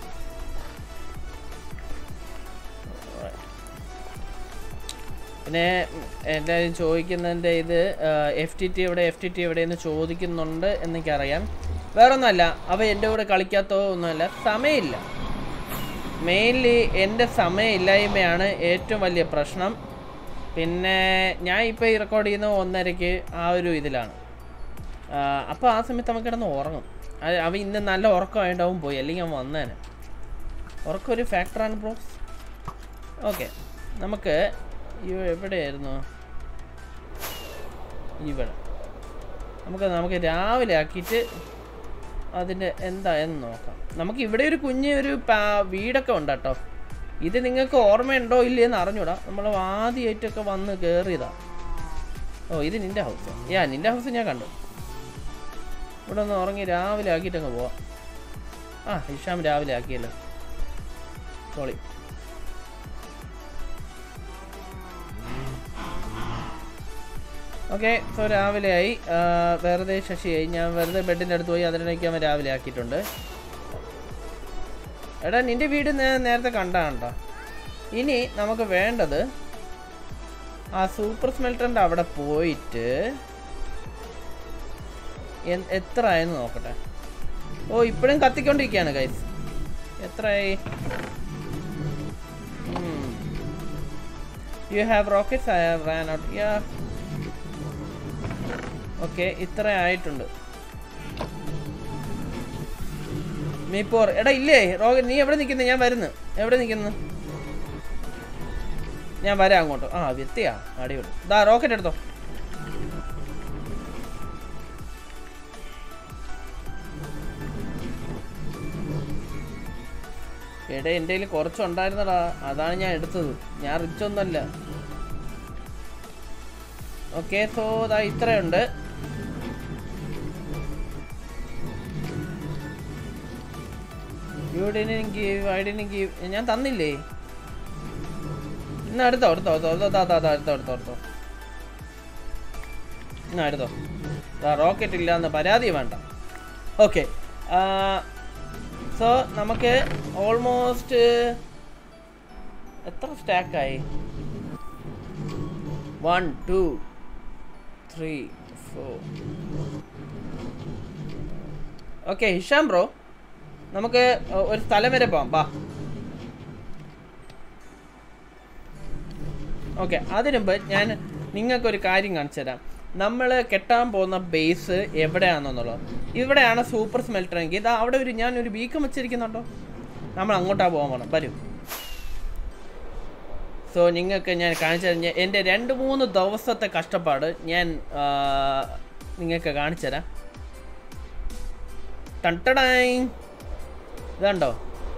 പിന്നെ എല്ലാവരും ചോദിക്കുന്നതിൻ്റെ ഇത് എഫ് ടി ടി എവിടെ എഫ് ടി ടി എവിടെയെന്ന് ചോദിക്കുന്നുണ്ട് എന്നെനിക്കറിയാം വേറൊന്നുമല്ല അവ എൻ്റെ കൂടെ കളിക്കാത്തോ ഒന്നുമല്ല സമയമില്ല മെയിൻലി എൻ്റെ സമയമില്ലായ്മയാണ് ഏറ്റവും വലിയ പ്രശ്നം പിന്നെ ഞാൻ ഇപ്പോൾ ഈ റെക്കോർഡ് ചെയ്യുന്ന ഒന്നരയ്ക്ക് ആ ഒരു ഇതിലാണ് അപ്പോൾ ആ സമയത്ത് അവൻ കിടന്ന് ഉറങ്ങും അത് അവൻ ഇന്ന് നല്ല ഉറക്കമായിട്ടാവും പോയി അല്ലെങ്കിൽ അവൻ വന്നേനെ ഉറക്കം ഒരു ഫാക്ടറാണ് ബ്രോസ് ഓക്കെ നമുക്ക് ഇവ എവിടെയായിരുന്നു ഇവിടെ നമുക്ക് നമുക്ക് രാവിലെ ആക്കിയിട്ട് അതിൻ്റെ എന്തായെന്ന് നോക്കാം നമുക്ക് ഇവിടെ ഒരു കുഞ്ഞ് ഒരു പാ- വീടൊക്കെ ഉണ്ട് കേട്ടോ ഇത് നിങ്ങൾക്ക് ഓർമ്മയുണ്ടോ ഇല്ലയെന്ന് അറിഞ്ഞൂടാ നമ്മൾ ആദ്യമായിട്ടൊക്കെ വന്ന് കയറിയതാ ഓ ഇത് നിൻ്റെ ഹൗസ് യാ നിൻ്റെ ഹൗസ് ഞാൻ കണ്ടു ഇവിടെ ഒന്ന് ഉറങ്ങി രാവിലെ ആക്കിയിട്ട് അങ്ങ് പോവാം ആ ഹിഷാം രാവിലെ ആക്കിയല്ലോ സോളി ഓക്കെ സോ രാവിലെ ആയി ആ, വെറുതെ ശശിയായി ഞാൻ വെറുതെ ബെഡിൻ്റെ അടുത്ത് പോയി അതിനിടയ്ക്ക് അവൻ രാവിലെ ആക്കിയിട്ടുണ്ട് എടാ നിന്റെ വീട് ഞാൻ നേരത്തെ കണ്ടാണ്ടോ ഇനി നമുക്ക് വേണ്ടത് ആ സൂപ്പർ സ്മെൽറ്ററിൻ്റെ അവിടെ പോയിട്ട് എൻ- എത്ര ആയെന്ന് നോക്കട്ടെ ഓ ഇപ്പോഴും കത്തിക്കൊണ്ടിരിക്കുകയാണ് ഗൈസ് എത്രയായി you have rockets I have ran out ya okay ഇത്ര ആയിട്ടുണ്ട് മീപ്പോർ എടാ ഇല്ലേ റോക്കറ്റ് നീ എവിടെ നിൽക്കുന്നു ഞാൻ വരുന്നു എവിടെ നിൽക്കുന്നു ഞാൻ വരാം അങ്ങോട്ട് ആ വ്യക്തിയാ അടിപൊളി ദാ റോക്കറ്റ് എടുത്തോ എടാ എൻ്റെ കയ്യിൽ കുറച്ചുണ്ടായിരുന്നടാ അതാണ് ഞാൻ എടുത്തത് ഞാൻ റിച്ച് ഒന്നല്ല ഓക്കെ സോ ദാ ഇത്രയുണ്ട് you didn't give I didn't give ഞാൻ തന്നില്ലേ ഇന്ന് എടുത്തോ എടുത്തോ എടുത്തോ എടുത്തോ ദാ ദാ ദാ എടുത്തോ എടുത്തോ എടുത്തോ എന്നാ എടുത്തോ ദാ റോക്കറ്റ് ഇല്ല എന്ന് പരാതി വേണ്ട ഓക്കെ സോ നമുക്ക് ഓൾമോസ്റ്റ് എത്ര സ്റ്റാക്കായി one two three four okay Hisham bro നമുക്ക് ഒ- ഒരു സ്ഥലം വരെ പോവാം വാ ഓക്കെ അതിനു മുമ്പ് ഞാൻ നിങ്ങൾക്കൊരു കാര്യം കാണിച്ചു തരാം നമ്മൾ കെട്ടാൻ പോകുന്ന ബേസ് എവിടെയാണെന്നുള്ളത് ഇവിടെയാണ് സൂപ്പർ സ്മെൽറ്റർ എങ്കിൽ ഇതാ അവിടെ ഒരു ഞാൻ ഒരു ബീക്കം വെച്ചിരിക്കുന്നുണ്ടോ നമ്മൾ അങ്ങോട്ടാ പോകാൻ പോകണം വരും സോ നിങ്ങൾക്ക് ഞാൻ കാണിച്ചു തരാം ഞാൻ- എൻ്റെ രണ്ട് മൂന്ന് ദിവസത്തെ കഷ്ടപ്പാട് ഞാൻ ആ, നിങ്ങൾക്ക് കാണിച്ചു തരാം ടണ്ടടായി ഇതുണ്ടോ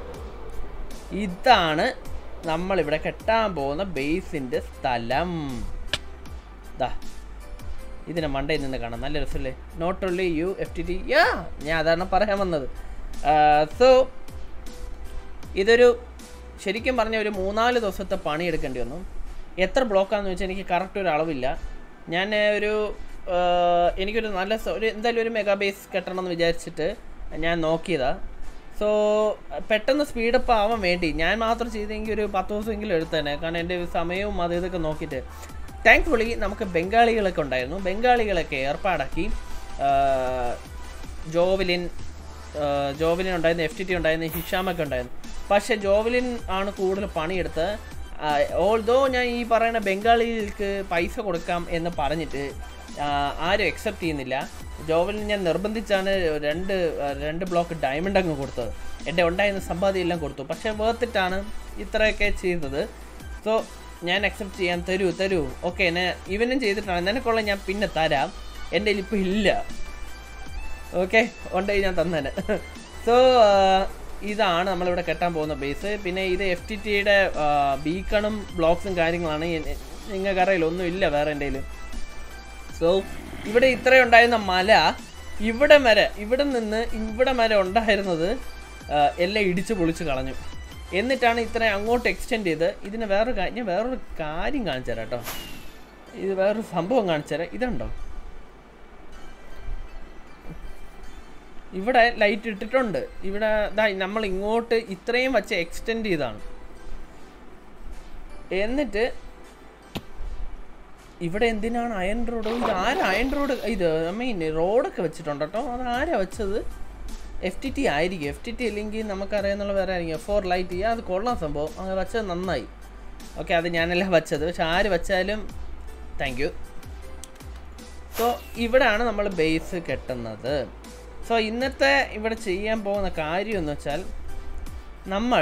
ഇതാണ് നമ്മളിവിടെ കെട്ടാൻ പോകുന്ന ബേസിൻ്റെ സ്ഥലം ദാ ഇതിനെ മണ്ടയിൽ നിന്ന് കാണാം നല്ല രസമല്ലേ not only you F T T ya ഞാൻ അതാണ് പറയാൻ വന്നത് സോ ഇതൊരു ശരിക്കും പറഞ്ഞ ഒരു മൂന്നാല് ദിവസത്തെ പണി എടുക്കേണ്ടി വന്നു എത്ര ബ്ലോക്കാന്ന് വെച്ചാൽ എനിക്ക് കറക്റ്റ് ഒരു അളവില്ല ഞാൻ ഒരു ആ, എനിക്കൊരു നല്ല സ- ഒരു എന്തായാലും ഒരു മെഗാ ബേസ് കെട്ടണം എന്ന് വിചാരിച്ചിട്ട് ഞാൻ നോക്കിയതാ സോ പെട്ടെന്ന് സ്പീഡപ്പ് ആവാൻ വേണ്ടി ഞാൻ മാത്രം ചെയ്തെങ്കിൽ ഒരു പത്ത് ദിവസമെങ്കിലും എടുത്തേനെ കാരണം എൻ്റെ സമയവും അത് ഇതൊക്കെ നോക്കിയിട്ട് താങ്ക്ഫുള്ളി നമുക്ക് ബംഗാളികളൊക്കെ ഉണ്ടായിരുന്നു ബംഗാളികളൊക്കെ ഏർപ്പാടാക്കി ആ, ജോവലിൻ ആഹ് ജോവലിൻ ഉണ്ടായിരുന്നു എഫ് ടി ടി ഉണ്ടായിരുന്നു ഹിഷാമൊക്കെ ഉണ്ടായിരുന്നു പക്ഷെ ജോവലിൻ ആണ് കൂടുതൽ പണിയെടുത്ത് ഓൾദോ ഞാൻ ഈ പറയുന്ന ബംഗാളികൾക്ക് പൈസ കൊടുക്കാം എന്ന് പറഞ്ഞിട്ട് ആഹ് ആരും അക്സെപ്റ്റ് ചെയ്യുന്നില്ല ജോവലിൻ ഞാൻ നിർബന്ധിച്ചാണ് രണ്ട് ആഹ് രണ്ട് ബ്ലോക്ക് ഡയമണ്ട് അങ്ങ് കൊടുത്തത് എൻ്റെ ഉണ്ടായിരുന്ന സമ്പാദ്യം എല്ലാം കൊടുത്തു പക്ഷേ വേർത്തിട്ടാണ് ഇത്രയൊക്കെ ചെയ്തത് സോ ഞാൻ അക്സെപ്റ്റ് ചെയ്യാൻ തരൂ തരൂ ഓക്കെ എന്നെ ഇവനും ചെയ്തിട്ടാണ് നിനക്കുള്ള ഞാൻ പിന്നെ തരാം എൻ്റെ കയ്യിൽ ഇപ്പോൾ ഇല്ല ഓക്കെ ഉണ്ടെങ്കിൽ ഞാൻ തന്നേനെ സോ ഇതാണ് നമ്മളിവിടെ കെട്ടാൻ പോകുന്ന ബേസ് പിന്നെ ഇത് എഫ് ടി ടിയുടെ ബീക്കണും ബ്ലോക്സും കാര്യങ്ങളാണ് എ- നിങ്ങൾക്കറിയില്ല ഒന്നും ഇല്ല വേറെ എൻ്റെ കയ്യിൽ സോ ഇവിടെ ഇത്രയും ഉണ്ടായിരുന്ന മല ഇവിടെ വരെ ഇവിടെ നിന്ന് ഇവിടെ വരെ ഉണ്ടായിരുന്നത് ആ, എല്ലാം ഇടിച്ച് പൊളിച്ച് കളഞ്ഞു എന്നിട്ടാണ് ഇത്രയും അങ്ങോട്ട് എക്സ്റ്റെൻഡ് ചെയ്ത് ഇതിന് വേറൊരു കാര്യം ഞാൻ വേറൊരു കാര്യം കാണിച്ചു തരാം കേട്ടോ ഇത് വേറൊരു സംഭവം കാണിച്ചു തരാം ഇതുണ്ടോ ഇവിടെ ലൈറ്റ് ഇട്ടിട്ടുണ്ട് ഇവിടെ ദാ നമ്മൾ ഇങ്ങോട്ട് ഇത്രയും വച്ച് എക്സ്റ്റെൻഡ് ചെയ്താണ് എന്നിട്ട് ഇവിടെ എന്തിനാണ് അയൺ റോഡ് ഇത് ആരാ അയൺ റോഡ് ഇത് ഐ മീൻ റോഡൊക്കെ വെച്ചിട്ടുണ്ട് കേട്ടോ അത് ആരാ വെച്ചത് എഫ് ടി ടി ആയിരിക്കും എഫ് ടി ടി അല്ലെങ്കിൽ നമുക്കറിയാന്നുള്ള വേറെ ആയിരിക്കും ഫോർ ലൈറ്റ് അത് കൊള്ളാം സംഭവം അത് വെച്ചത് നന്നായി ഓക്കെ അത് ഞാനല്ല വെച്ചത് പക്ഷെ ആര് വെച്ചാലും താങ്ക് യു സോ ഇവിടെയാണ് നമ്മൾ ബേസ് കെട്ടുന്നത് സോ ഇന്നത്തെ ഇവിടെ ചെയ്യാൻ പോകുന്ന കാര്യം എന്ന് വെച്ചാൽ നമ്മൾ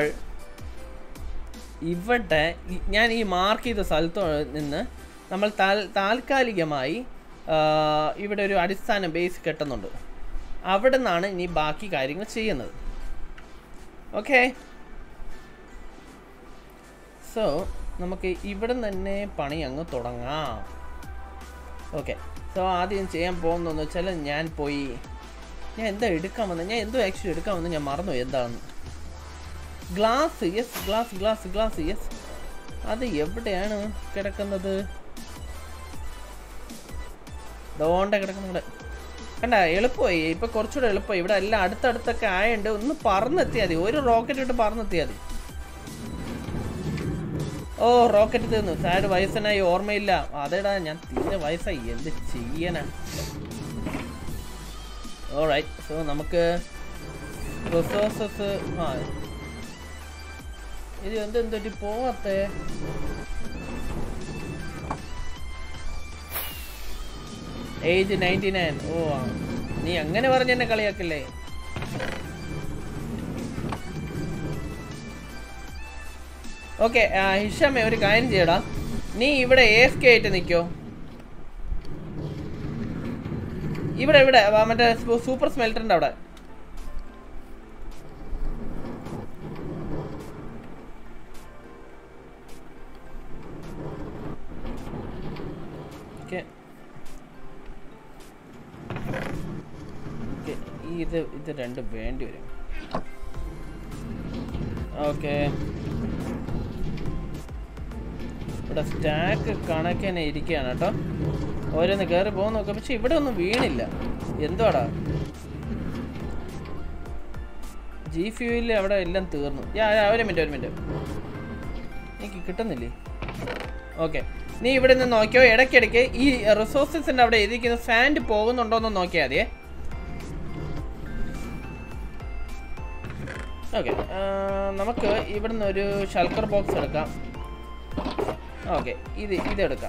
ഇവിടെ ഈ- ഞാൻ ഈ മാർക്ക് ചെയ്ത സ്ഥലത്ത് നിന്ന് നമ്മൾ താൽ- താൽക്കാലികമായി ആ, ഇവിടെ ഒരു അടിസ്ഥാന ബേസ് കെട്ടുന്നുണ്ട് അവിടെ നിന്നാണ് ഇനി ബാക്കി കാര്യങ്ങൾ ചെയ്യുന്നത് ഓക്കെ സോ നമുക്ക് ഇവിടെ തന്നെ പണി അങ്ങ് തുടങ്ങാം ഓക്കെ സോ ആദ്യം ചെയ്യാൻ പോകുന്നതെന്ന് വെച്ചാൽ ഞാൻ പോയി ഞാൻ എന്താ എടുക്കാൻ വന്നത് ഞാൻ എന്തോ ആക്ച്വലി എടുക്കാൻ വന്നത് ഞാൻ മറന്നു എന്താണെന്ന് glass yes glass glass glass yes അത് എവിടെയാണ് കിടക്കുന്നത് ദോണ്ട കിടക്കുന്നുണ്ട് കണ്ട എളുപ്പമായി ഇപ്പൊ കുറച്ചുകൂടെ എളുപ്പമായി ഇവിടെ എല്ലാം അടുത്തടുത്തൊക്കെ ആയതുകൊണ്ട് ഒന്ന് പറന്നെത്തിയാൽ മതി ഒരു റോക്കറ്റ് ഇട്ട് പറന്നെത്തിയാൽ മതി ഓ റോക്കറ്റ് തീർന്നു സാഡ് വയസ്സനായി ഓർമ്മയില്ല അതേടാ ഞാൻ തീരെ വയസ്സായി എന്ത് ചെയ്യാനാ ഓറൈറ്റ് സോ നമുക്ക് റിസോഴ്സസ് ആ ഇത് എന്ത് എന്തൊരു പോവാത്തേ ഏജ് നയൻറ്റി നയൻ ഓ ആ. നീ അങ്ങനെ പറഞ്ഞ എന്നെ കളിയാക്കല്ലേ ഓക്കെ ഹിഷാമേ ഒരു കാര്യം ചെയ്യടാ നീ ഇവിടെ എഫ് കെ ആയിട്ട് നിൽക്കോ ഇവിടെ ഇവിടെ വാ, മറ്റേ സൂ- സൂപ്പർ സ്മെൽറ്ററിന്റെ അവിടെ ഓക്കെ ഓക്കെ ഇത് ഇത് രണ്ടും വേണ്ടി വരും ഓക്കെ ഇവിടെ സ്റ്റാക്ക് കണക്കിനെ ഇരിക്കുകയാണ് കേട്ടോ ഓരോന്ന് കയറി പോകുന്ന നോക്കാം പക്ഷെ ഇവിടെ ഒന്നും വീണില്ല എന്തുവാടാ ജി ഫ്യൂവിൽ അവിടെ എല്ലാം തീർന്നു യാ യാ, ഒരു മിനിറ്റ് ഒരു മിനിറ്റ് എനിക്ക് കിട്ടുന്നില്ലേ ഓക്കെ നീ ഇവിടെ നിന്ന് നോക്കിയോ ഇടയ്ക്കിടയ്ക്ക് ഈ റിസോഴ്സസിൻ്റെ അവിടെ എഴുതിയിരിക്കുന്ന സാൻഡ് പോകുന്നുണ്ടോ എന്ന് നോക്കിയാൽ മതിയേ ഓക്കെ നമുക്ക് ഇവിടുന്ന് ഒരു ഷൽക്കർ ബോക്സ് എടുക്കാം ഓക്കെ ഇത് ഇതെടുക്കാം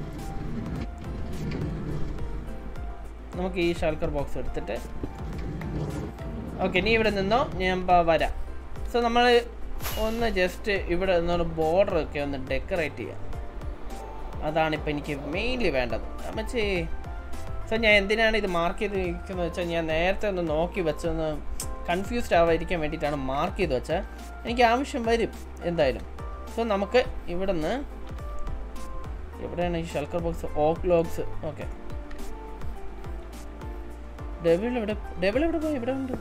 നമുക്ക് ഈ ഷൽക്കർ ബോക്സ് എടുത്തിട്ട് ഓക്കെ നീ ഇവിടെ നിന്നോ ഞാൻ പ- വരാം സോ നമ്മൾ ഒന്ന് ജസ്റ്റ് ഇവിടെ നിന്നൊരു ബോർഡർ ഒക്കെ ഒന്ന് ഡെക്കറേറ്റ് ചെയ്യാം അതാണ് ഇപ്പം എനിക്ക് മെയിൻലി വേണ്ടത് അമ്മച്ചേ സോ ഞാൻ എന്തിനാണ് ഇത് മാർക്ക് ചെയ്തിരിക്കുന്നത് വെച്ചാൽ ഞാൻ നേരത്തെ ഒന്ന് നോക്കി വെച്ചൊന്ന് കൺഫ്യൂസ്ഡ് ആവാതിരിക്കാൻ വേണ്ടിയിട്ടാണ് മാർക്ക് ചെയ്ത് വെച്ചാൽ എനിക്ക് ആവശ്യം വരും എന്തായാലും സോ നമുക്ക് ഇവിടുന്ന് എവിടെയാണ് ഈ shulker box oak logs okay devil എവിടെ ഡെവിൾ എവിടെ പോയി ഇവിടെ ഉണ്ട്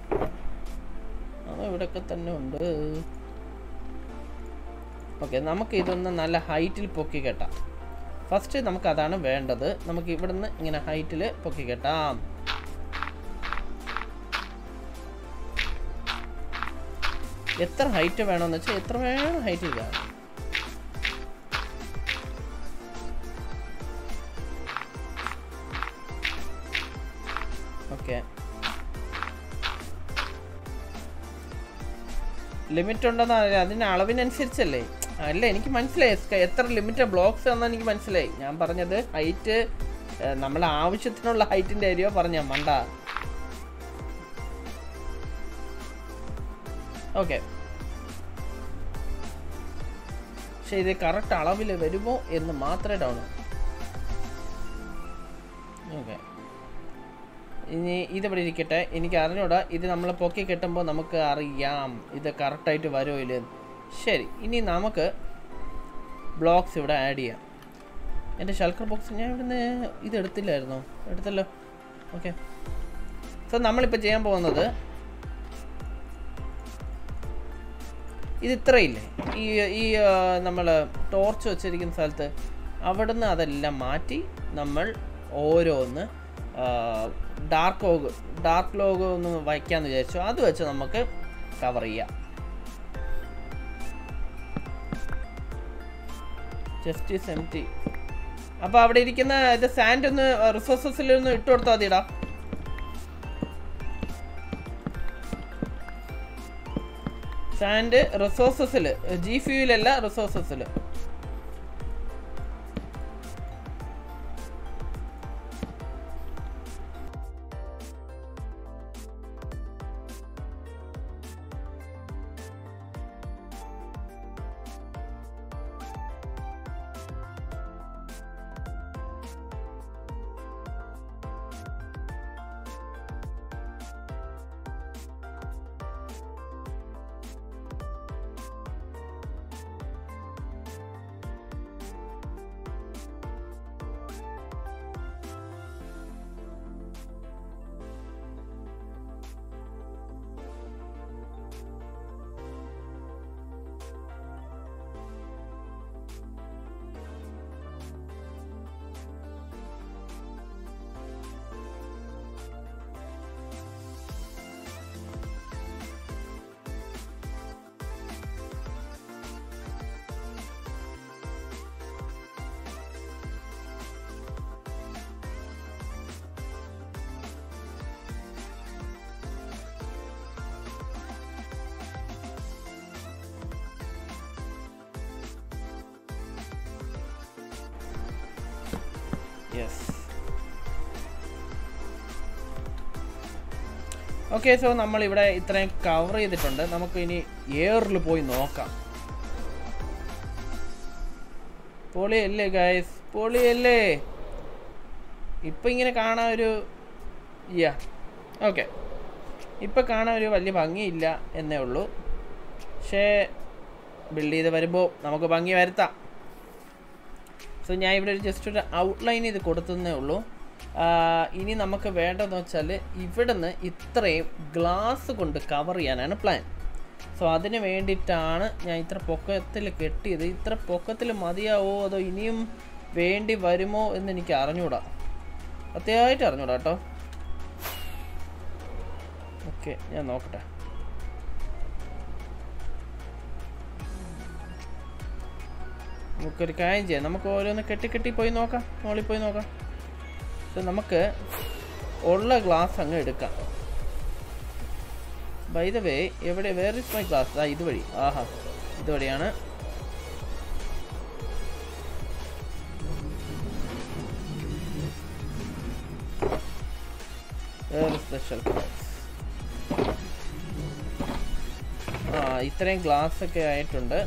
അവൻ ഇവിടെയൊക്കെ തന്നെ ഉണ്ട് ഓക്കെ നമുക്ക് ഇതൊന്ന് നല്ല ഹൈറ്റിൽ പൊക്കി കെട്ടാം ഫസ്റ്റ് നമുക്ക് അതാണ് വേണ്ടത് നമുക്ക് ഇവിടുന്ന് ഇങ്ങനെ ഹൈറ്റിൽ പൊക്കി കെട്ടാം എത്ര ഹൈറ്റ് വേണമെന്ന് വെച്ചാൽ എത്ര വേണം ഹൈറ്റ് കാണും ഓക്കെ ലിമിറ്റ് ഉണ്ടെന്ന് അറിയാം അതിന് അളവിനനുസരിച്ചല്ലേ അല്ല എനിക്ക് മനസ്സിലായി സ്ക- എത്ര ലിമിറ്റ് ബ്ലോക്സ് ആണെന്ന് എനിക്ക് മനസ്സിലായി ഞാൻ പറഞ്ഞത് ഹൈറ്റ് നമ്മളെ ആവശ്യത്തിനുള്ള ഹൈറ്റിന്റെ കാര്യമോ പറഞ്ഞ മണ്ട ഓക്കെ പക്ഷെ ഇത് കറക്റ്റ് അളവിൽ വരുമോ എന്ന് മാത്രമേ ഡൗൺ ഓക്കെ ഇനി ഇതിവിടെ ഇരിക്കട്ടെ എനിക്ക് അറിഞ്ഞൂടാ ഇത് നമ്മൾ പൊക്കി കെട്ടുമ്പോൾ നമുക്ക് അറിയാം ഇത് കറക്റ്റായിട്ട് വരുമോ ഇല്ലെന്ന് ശരി ഇനി നമുക്ക് ബ്ലോക്സ് ഇവിടെ ആഡ് ചെയ്യാം എൻ്റെ ഷൽക്കർ ബോക്സ് ഞാൻ ഇവിടുന്ന് ഇത് എടുത്തില്ലായിരുന്നോ എടുത്തല്ലോ ഓക്കെ സോ നമ്മളിപ്പോൾ ചെയ്യാൻ പോകുന്നത് ഇത് ഇത്രയില്ലേ ഈ ഈ നമ്മൾ ടോർച്ച് വെച്ചിരിക്കുന്ന സ്ഥലത്ത് അവിടുന്ന് അതെല്ലാം മാറ്റി നമ്മൾ ഓരോന്ന് ഡാർക്ക് ലോഗ് ഡാർക്ക് ലോഗ് ഒന്ന് വയ്ക്കാമെന്ന് വിചാരിച്ചു അത് വെച്ച് നമുക്ക് കവർ ചെയ്യാം ജസ്റ്റിസ് എം ടി അപ്പോൾ അവിടെ ഇരിക്കുന്ന ഇത് സാൻഡ് ഒന്ന് റിസോഴ്സസിൽ ഒന്ന് ഇട്ട് കൊടുത്താൽ മതിടാ സാൻഡ് റിസോഴ്സസിൽ ജി ഫ്യൂലല്ല റിസോഴ്സസിൽ യെസ് ഓക്കെ സോ നമ്മളിവിടെ ഇത്രയും കവർ ചെയ്തിട്ടുണ്ട് നമുക്ക് ഇനി എയറിൽ പോയി നോക്കാം പൊളിയല്ലേ ഗൈസ് പൊളിയല്ലേ ഇപ്പം ഇങ്ങനെ കാണാൻ ഒരു യാ ഓക്കെ ഇപ്പം കാണാൻ ഒരു വലിയ ഭംഗിയില്ല എന്നേ ഉള്ളൂ പക്ഷേ ബിൽഡ് ചെയ്ത് വരുമ്പോൾ നമുക്ക് ഭംഗി വരുത്താം സോ ഞാൻ ഇവിടെ ഒരു ജസ്റ്റ് ഒരു ഔട്ട്ലൈൻ ഇത് കൊടുത്തതേ ഉള്ളൂ ആ, ഇനി നമുക്ക് വേണ്ടതെന്ന് വെച്ചാൽ ഇവിടുന്ന് ഇത്രയും ഗ്ലാസ് കൊണ്ട് കവർ ചെയ്യാനാണ് പ്ലാൻ സോ അതിന് വേണ്ടിയിട്ടാണ് ഞാൻ ഇത്ര പൊക്കത്തിൽ കെട്ടിയത് ഇത്ര പൊക്കത്തിൽ മതിയാവോ അതോ ഇനിയും വേണ്ടി വരുമോ എന്ന് എനിക്ക് അറിഞ്ഞൂടാ അത്യാവശ്യമായിട്ട് അറിഞ്ഞൂടാ കേട്ടോ ഓക്കെ ഞാൻ നോക്കട്ടെ നമുക്കൊരു കാര്യം ചെയ്യാം നമുക്ക് ഓരോന്ന് കെട്ടി കെട്ടി പോയി നോക്കാം മോളിൽ പോയി നോക്കാം സോ നമുക്ക് ഉള്ള ഗ്ലാസ് അങ്ങ് എടുക്കാം ബൈ ദ വേ എവിടെ വേർ ഇസ് മൈ ക്ലാസ് ആ ഇതുവഴി ആഹാ ഇതുവഴിയാണ് വേർ ഇസ് ദ ഷെൽഫ് ആ ഇത്രയും ഗ്ലാസ് ഒക്കെ ആയിട്ടുണ്ട്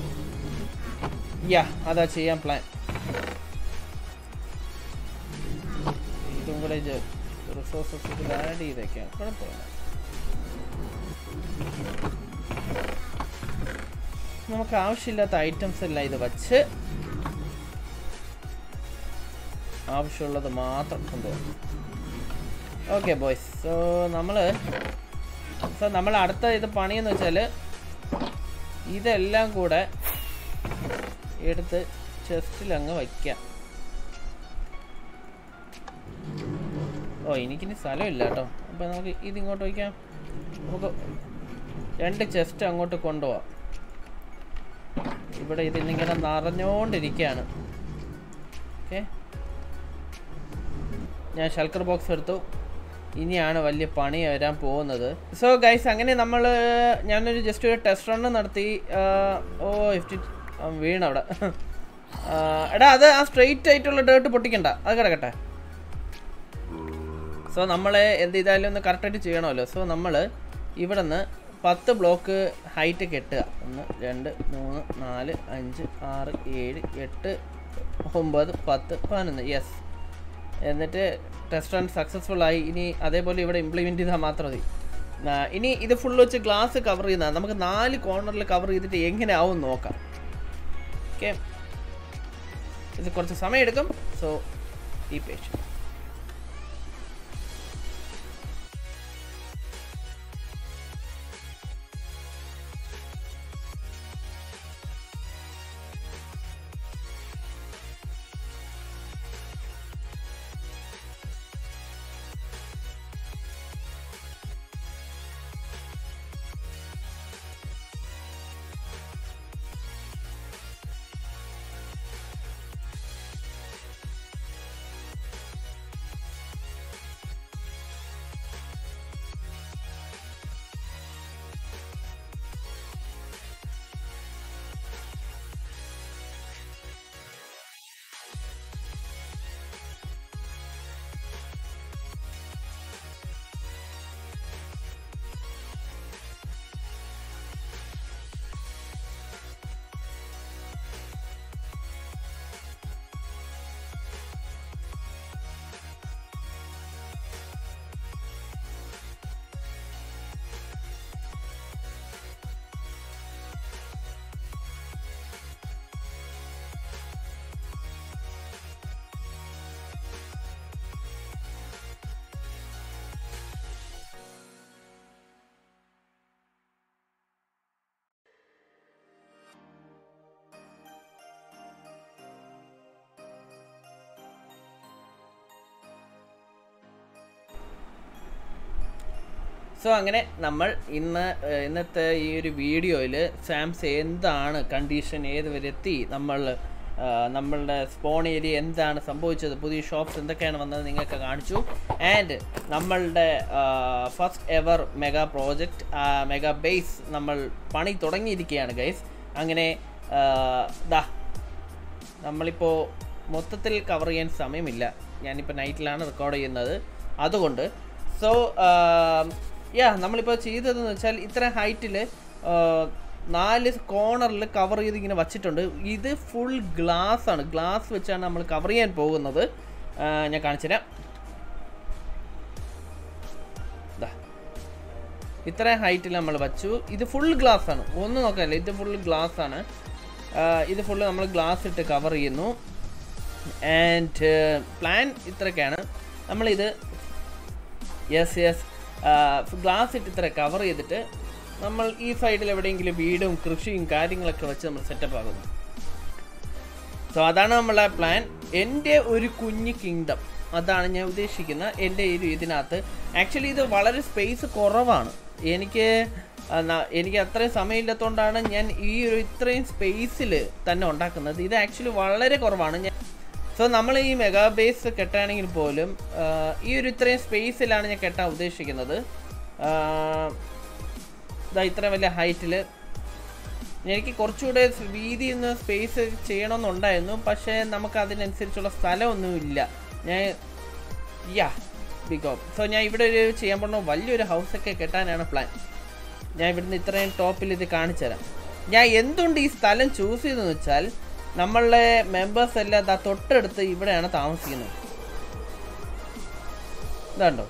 യാ അതാ ചെയ്യാൻ പ്ലാൻ ഇതും കൂടെ റിസോഴ്സസ് ഇതിൽ ആഡ് ചെയ്തേക്കാം കുഴപ്പമില്ല നമുക്ക് ആവശ്യമില്ലാത്ത ഐറ്റംസ് എല്ലാം ഇത് വച്ച് ആവശ്യമുള്ളത് മാത്രം കൊണ്ടുപോകും ഓക്കെ ബോയ്സ് സോ നമ്മൾ സോ നമ്മൾ അടുത്ത ഇത് പണിയെന്ന് വെച്ചാൽ ഇതെല്ലാം കൂടെ എടുത്ത് ചെസ്റ്റിൽ അങ്ങ് വയ്ക്കാം ഓ എനിക്കിനി സ്ഥലമില്ല കേട്ടോ അപ്പം നമുക്ക് ഇതിങ്ങോട്ട് വയ്ക്കാം നമുക്ക് രണ്ട് ചെസ്റ്റ് അങ്ങോട്ട് കൊണ്ടുപോവാം ഇവിടെ ഇതിന്നിങ്ങനെ നിറഞ്ഞോണ്ടിരിക്കുകയാണ് ഓക്കെ ഞാൻ ഷൽക്കർ ബോക്സ് എടുത്തു ഇനിയാണ് വലിയ പണി വരാൻ പോകുന്നത് സോ ഗൈസ് അങ്ങനെ നമ്മൾ ഞാനൊരു ജസ്റ്റ് ഒരു ടെസ്റ്റ് റണ്ണ് നടത്തി ആ, ഓ ഫിഫ്റ്റി വീണവിടെ ആ, എടാ അത് ആ സ്ട്രെയിറ്റ് ആയിട്ടുള്ള ഡേർട്ട് പൊട്ടിക്കണ്ട അത് കിടക്കട്ടെ സോ നമ്മൾ എന്ത് ചെയ്താലും ഒന്ന് കറക്റ്റായിട്ട് ചെയ്യണമല്ലോ സോ നമ്മൾ ഇവിടെ നിന്ന് പത്ത് ബ്ലോക്ക് ഹൈറ്റ് കെട്ടുക ഒന്ന് രണ്ട് മൂന്ന് നാല് അഞ്ച് ആറ് ഏഴ് എട്ട് ഒമ്പത് പത്ത് പതിനൊന്ന് യെസ് എന്നിട്ട് ടെസ്റ്റ് റൺ സക്സസ്ഫുൾ ആയി ഇനി അതേപോലെ ഇവിടെ ഇംപ്ലിമെൻറ്റ് ചെയ്താൽ മാത്രം മതി ആ, ഇനി ഇത് ഫുൾ വെച്ച് ഗ്ലാസ് കവർ ചെയ്യുന്ന നമുക്ക് നാല് കോർണറിൽ കവർ ചെയ്തിട്ട് എങ്ങനെ ആവും നോക്കാം ഓക്കെ ഇത് കുറച്ച് സമയം എടുക്കും സോ ഈ പേഷ്യൻ സോ അങ്ങനെ നമ്മൾ ഇന്ന് ഏഹ്, ഇന്നത്തെ ഈ ഒരു വീഡിയോയിൽ സാംസ് എന്താണ് കണ്ടീഷൻ ഏത് വരെ എത്തി നമ്മൾ ആഹ്, നമ്മളുടെ സ്പോൺ ഏരിയ എന്താണ് സംഭവിച്ചത് പുതിയ ഷോപ്സ് എന്തൊക്കെയാണ് വന്നത് നിങ്ങൾക്ക് കാണിച്ചു ആൻഡ് നമ്മളുടെ first ever mega project mega base നമ്മൾ പണി തുടങ്ങിയിരിക്കുകയാണ് ഗൈസ് അങ്ങനെ ആഹ്, ദാ നമ്മളിപ്പോൾ മൊത്തത്തിൽ കവർ ചെയ്യാൻ സമയമില്ല ഞാനിപ്പോൾ നൈറ്റിലാണ് റെക്കോർഡ് ചെയ്യുന്നത് അതുകൊണ്ട് സോ യാ നമ്മളിപ്പോൾ ചെയ്തതെന്ന് വെച്ചാൽ ഇത്ര ഹൈറ്റിൽ നാല് കോർണറിൽ കവർ ചെയ്ത് ഇങ്ങനെ വച്ചിട്ടുണ്ട് ഇത് ഫുൾ ഗ്ലാസ് ആണ് ഗ്ലാസ് വെച്ചാണ് നമ്മൾ കവർ ചെയ്യാൻ പോകുന്നത് ആ, ഞാൻ കാണിച്ചുതരാം ദാ. ഇത്ര ഹൈറ്റിൽ നമ്മൾ വച്ചു ഇത് ഫുൾ ഗ്ലാസ് ആണ് ഒന്നും നോക്കാനില്ല ഇത് ഫുൾ ഗ്ലാസ് ആണ് ആ, ഇത് ഫുള്ള് നമ്മൾ ഗ്ലാസ് ഇട്ട് കവർ ചെയ്യുന്നു ആൻഡ് പ്ലാൻ ഇത്രയൊക്കെയാണ് നമ്മളിത് യെസ് യെസ് ഗ്ലാസ് ഇട്ട് ഇത്ര കവർ ചെയ്തിട്ട് നമ്മൾ ഈ സൈഡിൽ എവിടെയെങ്കിലും വീടും കൃഷിയും കാര്യങ്ങളൊക്കെ വെച്ച് നമ്മൾ സെറ്റപ്പ് ആകുന്നു സോ അതാണ് നമ്മളെ പ്ലാൻ എൻ്റെ ഒരു കുഞ്ഞ് കിങ്ഡം അതാണ് ഞാൻ ഉദ്ദേശിക്കുന്നത് എൻ്റെ ഒരു ഇതിനകത്ത് ആക്ച്വലി ഇത് വളരെ സ്പേസ് കുറവാണ് എനിക്ക് ആ, ന- എനിക്ക് അത്രയും സമയമില്ലാത്തതുകൊണ്ടാണ് ഞാൻ ഈ ഒരു ഇത്രയും സ്പേസിൽ തന്നെ ഉണ്ടാക്കുന്നത് ഇത് ആക്ച്വലി വളരെ കുറവാണ് ഞാൻ സോ നമ്മൾ ഈ മെഗാ ബേസ് കെട്ടാണെങ്കിൽ പോലും ആ, ഈ ഒരു ഇത്രയും സ്പേസിലാണ് ഞാൻ കെട്ടാൻ ഉദ്ദേശിക്കുന്നത് ഇതാ ഇത്രയും വലിയ ഹൈറ്റിൽ എനിക്ക് കുറച്ചുകൂടെ വീതി ഒന്ന് സ്പേസ് ചെയ്യണമെന്നുണ്ടായിരുന്നു പക്ഷേ നമുക്ക് അതിനനുസരിച്ചുള്ള സ്ഥലമൊന്നുമില്ല ഞാൻ യാ ബിക്കോ സോ ഞാൻ ഇവിടെ ഒരു ചെയ്യാൻ പോകുന്ന വലിയൊരു ഹൗസൊക്കെ കെട്ടാനാണ് പ്ലാൻ ഞാൻ ഇവിടുന്ന് ഇത്രയും ടോപ്പിൽ ഇത് കാണിച്ചു തരാം ഞാൻ എന്തുകൊണ്ട് ഈ സ്ഥലം ചൂസ് ചെയ്തെന്ന് വെച്ചാൽ നമ്മളുടെ മെമ്പേഴ്സ് എല്ലാം ദാ തൊട്ടടുത്ത് ഇവിടെയാണ് താമസിക്കുന്നത് ഇതാണ്ടോ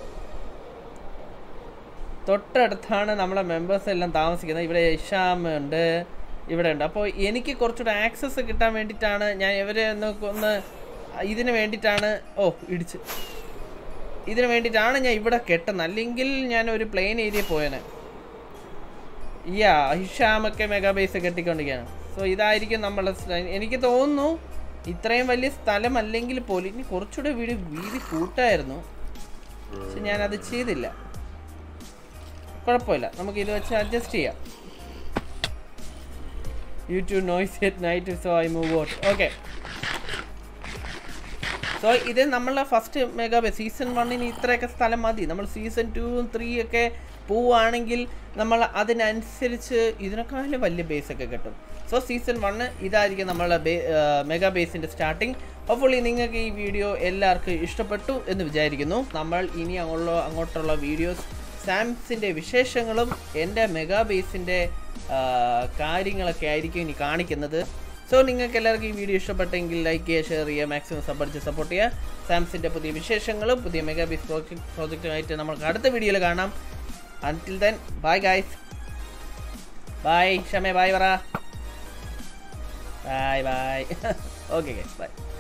തൊട്ടടുത്താണ് നമ്മളെ മെമ്പേഴ്സ് എല്ലാം താമസിക്കുന്നത് ഇവിടെ ഇഷാം ഉണ്ട് ഇവിടെ ഉണ്ട് അപ്പോൾ എനിക്ക് കുറച്ചുകൂടെ ആക്സസ് കിട്ടാൻ വേണ്ടിയിട്ടാണ് ഞാൻ ഇവരെ ഒന്ന് ഒന്ന് ഇതിന് വേണ്ടിയിട്ടാണ് ഓ ഇടിച്ച് ഇതിന് വേണ്ടിയിട്ടാണ് ഞാൻ ഇവിടെ കെട്ടുന്നത് അല്ലെങ്കിൽ ഞാൻ ഒരു പ്ലെയിൻ ഏരിയ പോയേനെ യാ ഹിഷാമൊക്കെ മെഗാ ബേസ് കെട്ടിക്കൊണ്ടിരിക്കുകയാണ് സോ ഇതായിരിക്കും നമ്മളെ സ്റ്റൈ- എനിക്ക് തോന്നുന്നു ഇത്രയും വലിയ സ്ഥലമല്ലെങ്കിൽ പോലും ഇനി കുറച്ചുകൂടെ വീട് വീതി കൂട്ടായിരുന്നു പക്ഷെ ഞാനത് ചെയ്തില്ല കുഴപ്പമില്ല നമുക്ക് ഇത് വെച്ച് അഡ്ജസ്റ്റ് ചെയ്യാം YouTube noise at night so I move out okay so ഇത് നമ്മളെ ഫസ്റ്റ് മെഗാ ബേ സീസൺ വണ്ണിന് ഇത്രയൊക്കെ സ്ഥലം മതി നമ്മൾ സീസൺ ടൂവും ത്രീ ഒക്കെ പോവുകയാണെങ്കിൽ നമ്മൾ അതിനനുസരിച്ച് ഇതിനേക്കാളും വലിയ ബേസ് ഒക്കെ കിട്ടും സോ സീസൺ വണ്ണ് ഇതായിരിക്കും നമ്മളെ ബേ മെഗാ ബേസിൻ്റെ സ്റ്റാർട്ടിങ് ഹോപ്പ്ഫുള്ളി നിങ്ങൾക്ക് ഈ വീഡിയോ എല്ലാവർക്കും ഇഷ്ടപ്പെട്ടു എന്ന് വിചാരിക്കുന്നു നമ്മൾ ഇനി അങ്ങോട്ടുള്ള അങ്ങോട്ടുള്ള വീഡിയോസ് സാംസിൻ്റെ വിശേഷങ്ങളും എൻ്റെ മെഗാ ബേസിൻ്റെ കാര്യങ്ങളൊക്കെ ആയിരിക്കും ഇനി കാണിക്കുന്നത് സോ നിങ്ങൾക്ക് എല്ലാവർക്കും ഈ വീഡിയോ ഇഷ്ടപ്പെട്ടെങ്കിൽ ലൈക്ക് ചെയ്യുക ഷെയർ ചെയ്യുക മാക്സിമം സപ്പോർട്ട് സപ്പോർട്ട് ചെയ്യുക സാംസിൻ്റെ പുതിയ വിശേഷങ്ങളും പുതിയ മെഗാ ബേസ് പ്രോജക്റ്റ് പ്രോജക്റ്റുമായിട്ട് നമുക്ക് അടുത്ത വീഡിയോയിൽ കാണാം until then bye guys bye ഷമേ ബൈ പറ bye bye okay guys by